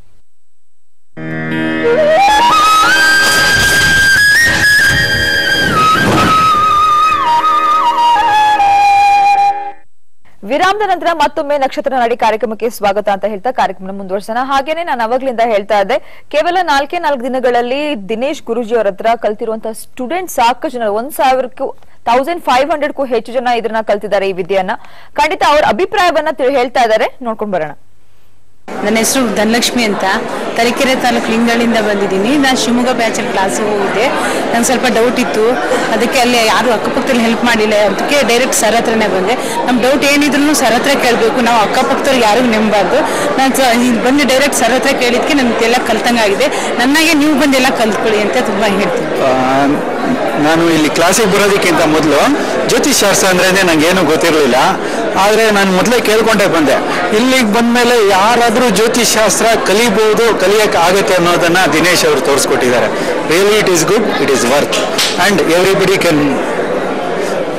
Speaker 1: ವಿರಾಮದ ನಂತರ ಮತ್ತೊಮ್ಮೆ ನಕ್ಷತ್ರ ನಾಡಿ ಕಾರ್ಯಕ್ರಮಕ್ಕೆ ಸ್ವಾಗತ ಅಂತ ಹೇಳ್ತಾ ಕಾರ್ಯಕ್ರಮ ಮುಂದುವರ್ಸೋಣ ಹಾಗೇನೆ ನಾನು ಅವಾಗ್ಲಿಂದ ಹೇಳ್ತಾ ಇದ್ದೆ ಕೇವಲ ನಾಲ್ಕೇ ನಾಲ್ಕು ದಿನಗಳಲ್ಲಿ ದಿನೇಶ್ ಗುರುಜಿ ಅವರ ಹತ್ರ ಕಲ್ತಿರುವಂತಹ ಸ್ಟೂಡೆಂಟ್ ಸಾಕಷ್ಟು ಜನ ಒಂದ್ ಸಾವಿರಕ್ಕೂ ತೌಸಂಡ್ ಫೈವ್ ಹಂಡ್ರೆಡ್ಗೂ ಹೆಚ್ಚು ಜನ ಇದನ್ನ ಕಲ್ತಿದ್ದಾರೆ ಈ ವಿದ್ಯೆಯನ್ನ ಖಂಡಿತ ಅವ್ರ ಅಭಿಪ್ರಾಯವನ್ನ ತಿಳ್- ಹೇಳ್ತಾ ಇದ್ದಾರೆ ನೋಡ್ಕೊಂಡ್ ಬರೋಣ
Speaker 6: ನನ್ನ ಹೆಸರು ಧನಲಕ್ಷ್ಮಿ ಅಂತ ತರೀಕೆರೆ ತಾಲೂಕು ಲಿಂಗಳಿಂದ ಬಂದಿದ್ದೀನಿ ನಾನು ಶಿವಮೊಗ್ಗ ಬ್ಯಾಚಲ್ಲಿ ಕ್ಲಾಸ್ ಹೋಗಿದ್ದೆ ನಂಗೆ ಸ್ವಲ್ಪ ಡೌಟ್ ಇತ್ತು ಅದಕ್ಕೆ ಅಲ್ಲಿ ಯಾರು ಅಕ್ಕಪಕ್ಕದಲ್ಲಿ ಹೆಲ್ಪ್ ಮಾಡಿಲ್ಲ ಅದಕ್ಕೆ ಡೈರೆಕ್ಟ್ ಸರ್ ಹತ್ರನೇ ಬಂದೆ ನಮ್ಮ ಡೌಟ್ ಏನಿದ್ರು ಸರ್ ಹತ್ರ ಕೇಳಬೇಕು ನಾವು ಅಕ್ಕಪಕ್ಕದಲ್ಲಿ ಯಾರಿಗೂ ನಂಬಬಾರ್ದು ನಾನು ಸ- ಇಲ್ಲಿ ಬಂದು ಡೈರೆಕ್ಟ್ ಸರ್ ಹತ್ರ ಕೇಳಿದ್ಕೆ ನನಗೆಲ್ಲ ಕಲ್ತಂಗಾಗಿದೆ ನನ್ನಾಗೆ ನೀವು ಬಂದೆಲ್ಲ ಕಲ್ತ್ಕೊಳ್ಳಿ ಅಂತ ತುಂಬ ಹೇಳ್ತೀನಿ
Speaker 7: ಆ, ನಾನು ಇಲ್ಲಿ ಕ್ಲಾಸಿಗೆ ಬರೋದಕ್ಕಿಂತ ಮೊದಲು ಜ್ಯೋತಿಷ್ ಶಾಸ್ತ್ರ ಅಂದ್ರೆ ನಂಗೇನು ಗೊತ್ತಿರಲಿಲ್ಲ ಆದರೆ ನಾನು ಮೊದಲೇ ಕೇಳ್ಕೊಂಡೇ ಬಂದೆ ಇಲ್ಲಿಗೆ ಬಂದಮೇಲೆ ಯಾರಾದರೂ ಜ್ಯೋತಿಷ್ ಶಾಸ್ತ್ರ ಕಲಿಬೋದು ಕಲಿಯಕ್ಕೆ ಆಗುತ್ತೆ ಅನ್ನೋದನ್ನ ದಿನೇಶ್ ಅವರು ತೋರಿಸ್ಕೊಟ್ಟಿದ್ದಾರೆ really it is good it is worth and everybody can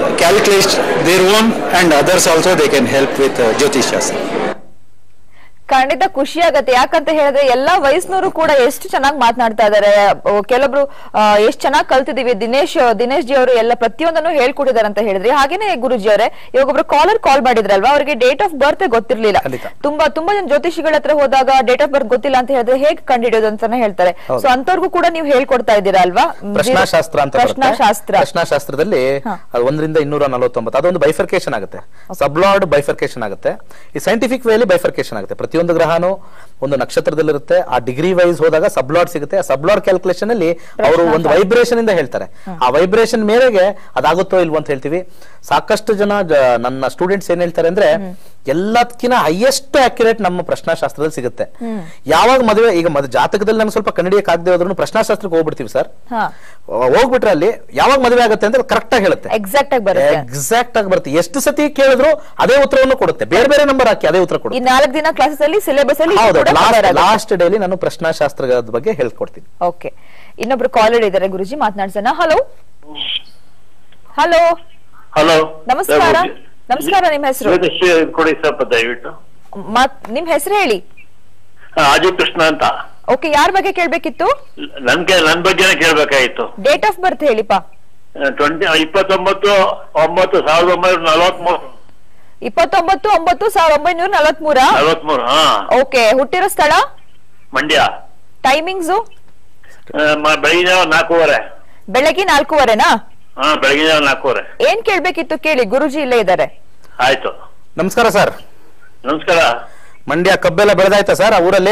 Speaker 7: calculate their own and others also they can help with Jyotish Shastra
Speaker 1: ಖಂಡಿತ ಖುಷಿ ಆಗತ್ತೆ ಯಾಕಂತ ಹೇಳಿದ್ರೆ ಎಲ್ಲಾ ವಯಸ್ಸಿನವರು ಕೂಡ ಎಷ್ಟು ಚೆನ್ನಾಗಿ ಮಾತನಾಡ್ತಾ ಇದಾರೆ ಅಹ್, ಕೆಲವೊಬ್ರು ಎಷ್ಟು ಚೆನ್ನಾಗಿ ಕಲ್ತಿದೀವಿ ದಿನೇಶ್ ದಿನೇಶ್ ಜಿ ಅವರು ಎಲ್ಲ ಪ್ರತಿಯೊಂದನ್ನು ಹೇಳ್ಕೊಟ್ಟಿದ್ದಾರೆ ಅಂತ ಹೇಳಿದ್ರಿ ಹಾಗೇನೆ ಗುರುಜಿ ಅವರೇ ಇವಾಗ ಒಬ್ರು ಕಾಲರ್ ಕಾಲ್ ಮಾಡಿದ್ರಲ್ವಾ ಅವರಿಗೆ ಡೇಟ್ ಆಫ್ ಬರ್ತ್ ಗೊತ್ತಿರ್ಲಿಲ್ಲ
Speaker 2: ಖಂಡಿತ.
Speaker 1: ತುಂಬಾ ತುಂಬಾ ಜನ ಜ್ಯೋತಿಷಿಗಳ ಹತ್ರ ಹೋದಾಗ ಡೇಟ್ ಆಫ್ ಬರ್ತ್ ಗೊತ್ತಿಲ್ಲ ಅಂತ ಹೇಳಿದ್ರೆ ಹೇಗೆ ಕಂಡಿಡಿಯೋದು ಅಂತಾನೆ ಹೇಳ್ತಾರೆ
Speaker 2: ಹೌದು.
Speaker 1: ಸೊ ಅಂತವ್ರಿಗೂ ಕೂಡ ನೀವು ಹೇಳ್ಕೊಡ್ತಾ ಇದ್ದೀರಾ ಅಲ್ವಾ
Speaker 2: ಪ್ರಶ್ನಾಶಾಸ್ತ್ರ ಅಂತ ಬರುತ್ತೆ.
Speaker 1: ಪ್ರಶ್ನಾಶಾಸ್ತ್ರ
Speaker 2: ಪ್ರಶ್ನಾಶಾಸ್ತ್ರದಲ್ಲಿ
Speaker 1: ಹಾ.
Speaker 2: ಅದು ಒಂದರಿಂದ ಇನ್ನೂರ ನಲವತ್ತೊಂಬತ್ತು ಅದೊಂದು ಬೈಫರ್ಕೇಶನ್ ಆಗುತ್ತೆ ಸಬ್ಲಾರ್ಡ್ ಬೈಫರ್ಕೇಶನ್ ಆಗುತ್ತೆ ಈ ಸೈಂಟಿಫಿಕ್ ವೇಲಿ ಬೈಫರ್ಕೇಶನ್ ಆಗುತ್ತೆ ಪ್ರತಿಯೊಂದು ಗ್ರಹನು ಒಂದು ನಕ್ಷತ್ರದಲ್ಲಿರುತ್ತೆ ಆ ಡಿಗ್ರಿ ವೈಸ್ ಹೋದಾಗ ಸಬ್ಲಾರ್ಡ್ ಸಿಗುತ್ತೆ ಆ ಸಬ್ಲಾರ್ಡ್ ಕ್ಯಾಲ್ಕುಲೇಷನ್ ಅಲ್ಲಿ ಅವರು ಒಂದು ವೈಬ್ರೇಷನ್ ಇಂದ ಹೇಳ್ತಾರೆ ಆ ವೈಬ್ರೇಷನ್ ಮೇರೆಗೆ ಅದಾಗುತ್ತೋ ಇಲ್ವೋ ಅಂತ ಹೇಳ್ತೀವಿ ಸಾಕಷ್ಟು ಜನ ಜ- ನನ್ನ ಸ್ಟೂಡೆಂಟ್ಸ್ ಏನ್ ಹೇಳ್ತಾರೆ ಅಂದ್ರೆ ಎಲ್ಲದಕ್ಕಿಂತ ಹೈಯೆಸ್ಟ್ ಅಕ್ಯುರೇಟ್ ನಮ್ಮ ಪ್ರಶ್ನಾಶಾಸ್ತ್ರದಲ್ಲಿ ಸಿಗುತ್ತೆ ಯಾವಾಗ ಮದುವೆ ಈಗ ಮದುವೆ ಜಾತಕದಲ್ಲಿ ನಮ್ಗೆ ಸ್ವಲ್ಪ ಕನ್ನಡಿಯಕ್ಕೆ ಆಗದೆ ಹೋದ್ರೂ ಪ್ರಶ್ನಾಶಾಸ್ತ್ರಕ್ಕೆ ಹೋಗ್ಬಿಡ್ತೀವಿ ಸರ್
Speaker 1: ಹಾ
Speaker 2: ಹೋಗ್ಬಿಟ್ರೆ ಅಲ್ಲಿ ಯಾವಾಗ ಮದುವೆ ಆಗುತ್ತೆ ಅಂತ ಕರೆಕ್ಟ್ ಆಗಿ ಹೇಳುತ್ತೆ
Speaker 1: ಎಕ್ಸಾಕ್ಟ್ ಆಗಿ ಬರುತ್ತೆ
Speaker 2: ಎಕ್ಸಾಕ್ಟ್ ಆಗಿ ಬರುತ್ತೆ ಎಷ್ಟು ಸತಿ ಕೇಳಿದ್ರು ಅದೇ ಉತ್ತರವನ್ನು ಕೊಡುತ್ತೆ ಬೇರೆ ಬೇರೆ ನಂಬರ್ ಹಾಕಿ ಅದೇ ಉತ್ತರ
Speaker 1: ಈ
Speaker 2: ಕೊಡುತ್ತೆ
Speaker 1: ನಾಲ್ಕು ದಿನ ಕ್ಲಾಸಸ್ ಅಲ್ಲಿ ಸಿಲೆಬಸ್ ಅಲ್ಲಿ
Speaker 2: ಹೌದು ಲಾಸ್ಟ್ ಡೇಲಿ ನಾನು ಪ್ರಶ್ನಾಶಾಸ್ತ್ರದ ಬಗ್ಗೆ ಹೇಳ್ಕೊಡ್ತೀನಿ
Speaker 1: ಓಕೆ ಇನ್ನೊಬ್ರು ಕಾಲರ್ ಇದ್ದಾರೆ ಗುರುಜಿ ಮಾತನಾಡ್ಸೋಣ ಹಲೋ ಹಲೋ
Speaker 8: ಹಲೋ
Speaker 1: ನಮಸ್ಕಾರ ನಮಸ್ಕಾರ ನಿಮ್ಮ ಹೆಸರು
Speaker 8: ಕೊಡಿ ಸ್ವಲ್ಪ ದಯವಿಟ್ಟು
Speaker 1: ಮತ್ ನಿಮ್ ಹೆಸರು ಹೇಳಿ
Speaker 8: ಆ, ಅಜಯ್ ಕೃಷ್ಣ ಅಂತ
Speaker 1: ಓಕೆ ಯಾರ ಬಗ್ಗೆ ಕೇಳ್ಬೇಕಿತ್ತು
Speaker 8: ನನ್ಗೆ ನನ್ ಬಗ್ಗೆನೇ ಕೇಳ್ಬೇಕಾಗಿತ್ತು
Speaker 1: ಡೇಟ್ ಆಫ್ ಬರ್ತ್ ಹೇಳಿಪ್ಪ
Speaker 8: ಟ್ವೆಂಟಿ ಇಪ್ಪತ್ತೊಂಬತ್ತು ಒಂಬತ್ತು ಸಾವಿರದ ಒಂಬೈನೂರ ನಲವತ್ಮೂರು
Speaker 1: ಇಪ್ಪತ್ತೊಂಬತ್ತು ಒಂಬತ್ತು ಸಾವಿರದ ಒಂಬೈನೂರ ನಲವತ್ಮೂರ
Speaker 8: ನಲವತ್ಮೂರು ಹಾ
Speaker 1: ಓಕೆ ಹುಟ್ಟಿರೋ ಸ್ಥಳ
Speaker 8: ಮಂಡ್ಯ
Speaker 1: ಟೈಮಿಂಗ್ಸು
Speaker 8: ಆ, ಮ- ಬೆಳಗಿನ ಜಾವ ನಾಲ್ಕೂವರೆ
Speaker 1: ಬೆಳಗ್ಗೆ ನಾಲ್ಕೂವರೆನಾ
Speaker 8: ಹಾ ಬೆಳಗಿನ ಜಾವ ನಾಲ್ಕೂವರೆ
Speaker 1: ಏನ್ ಕೇಳ್ಬೇಕಿತ್ತು ಕೇಳಿ ಗುರುಜಿ ಇಲ್ಲೇ ಇದ್ದಾರೆ
Speaker 8: ಆಯ್ತು
Speaker 2: ನಮಸ್ಕಾರ ಸರ್
Speaker 8: ನಮಸ್ಕಾರ
Speaker 2: ಮಂಡ್ಯ ಕಬ್ಬೆಲ್ಲ ಬೆಳೆದಾಯ್ತಾ ಸರ್ ಆ ಊರಲ್ಲಿ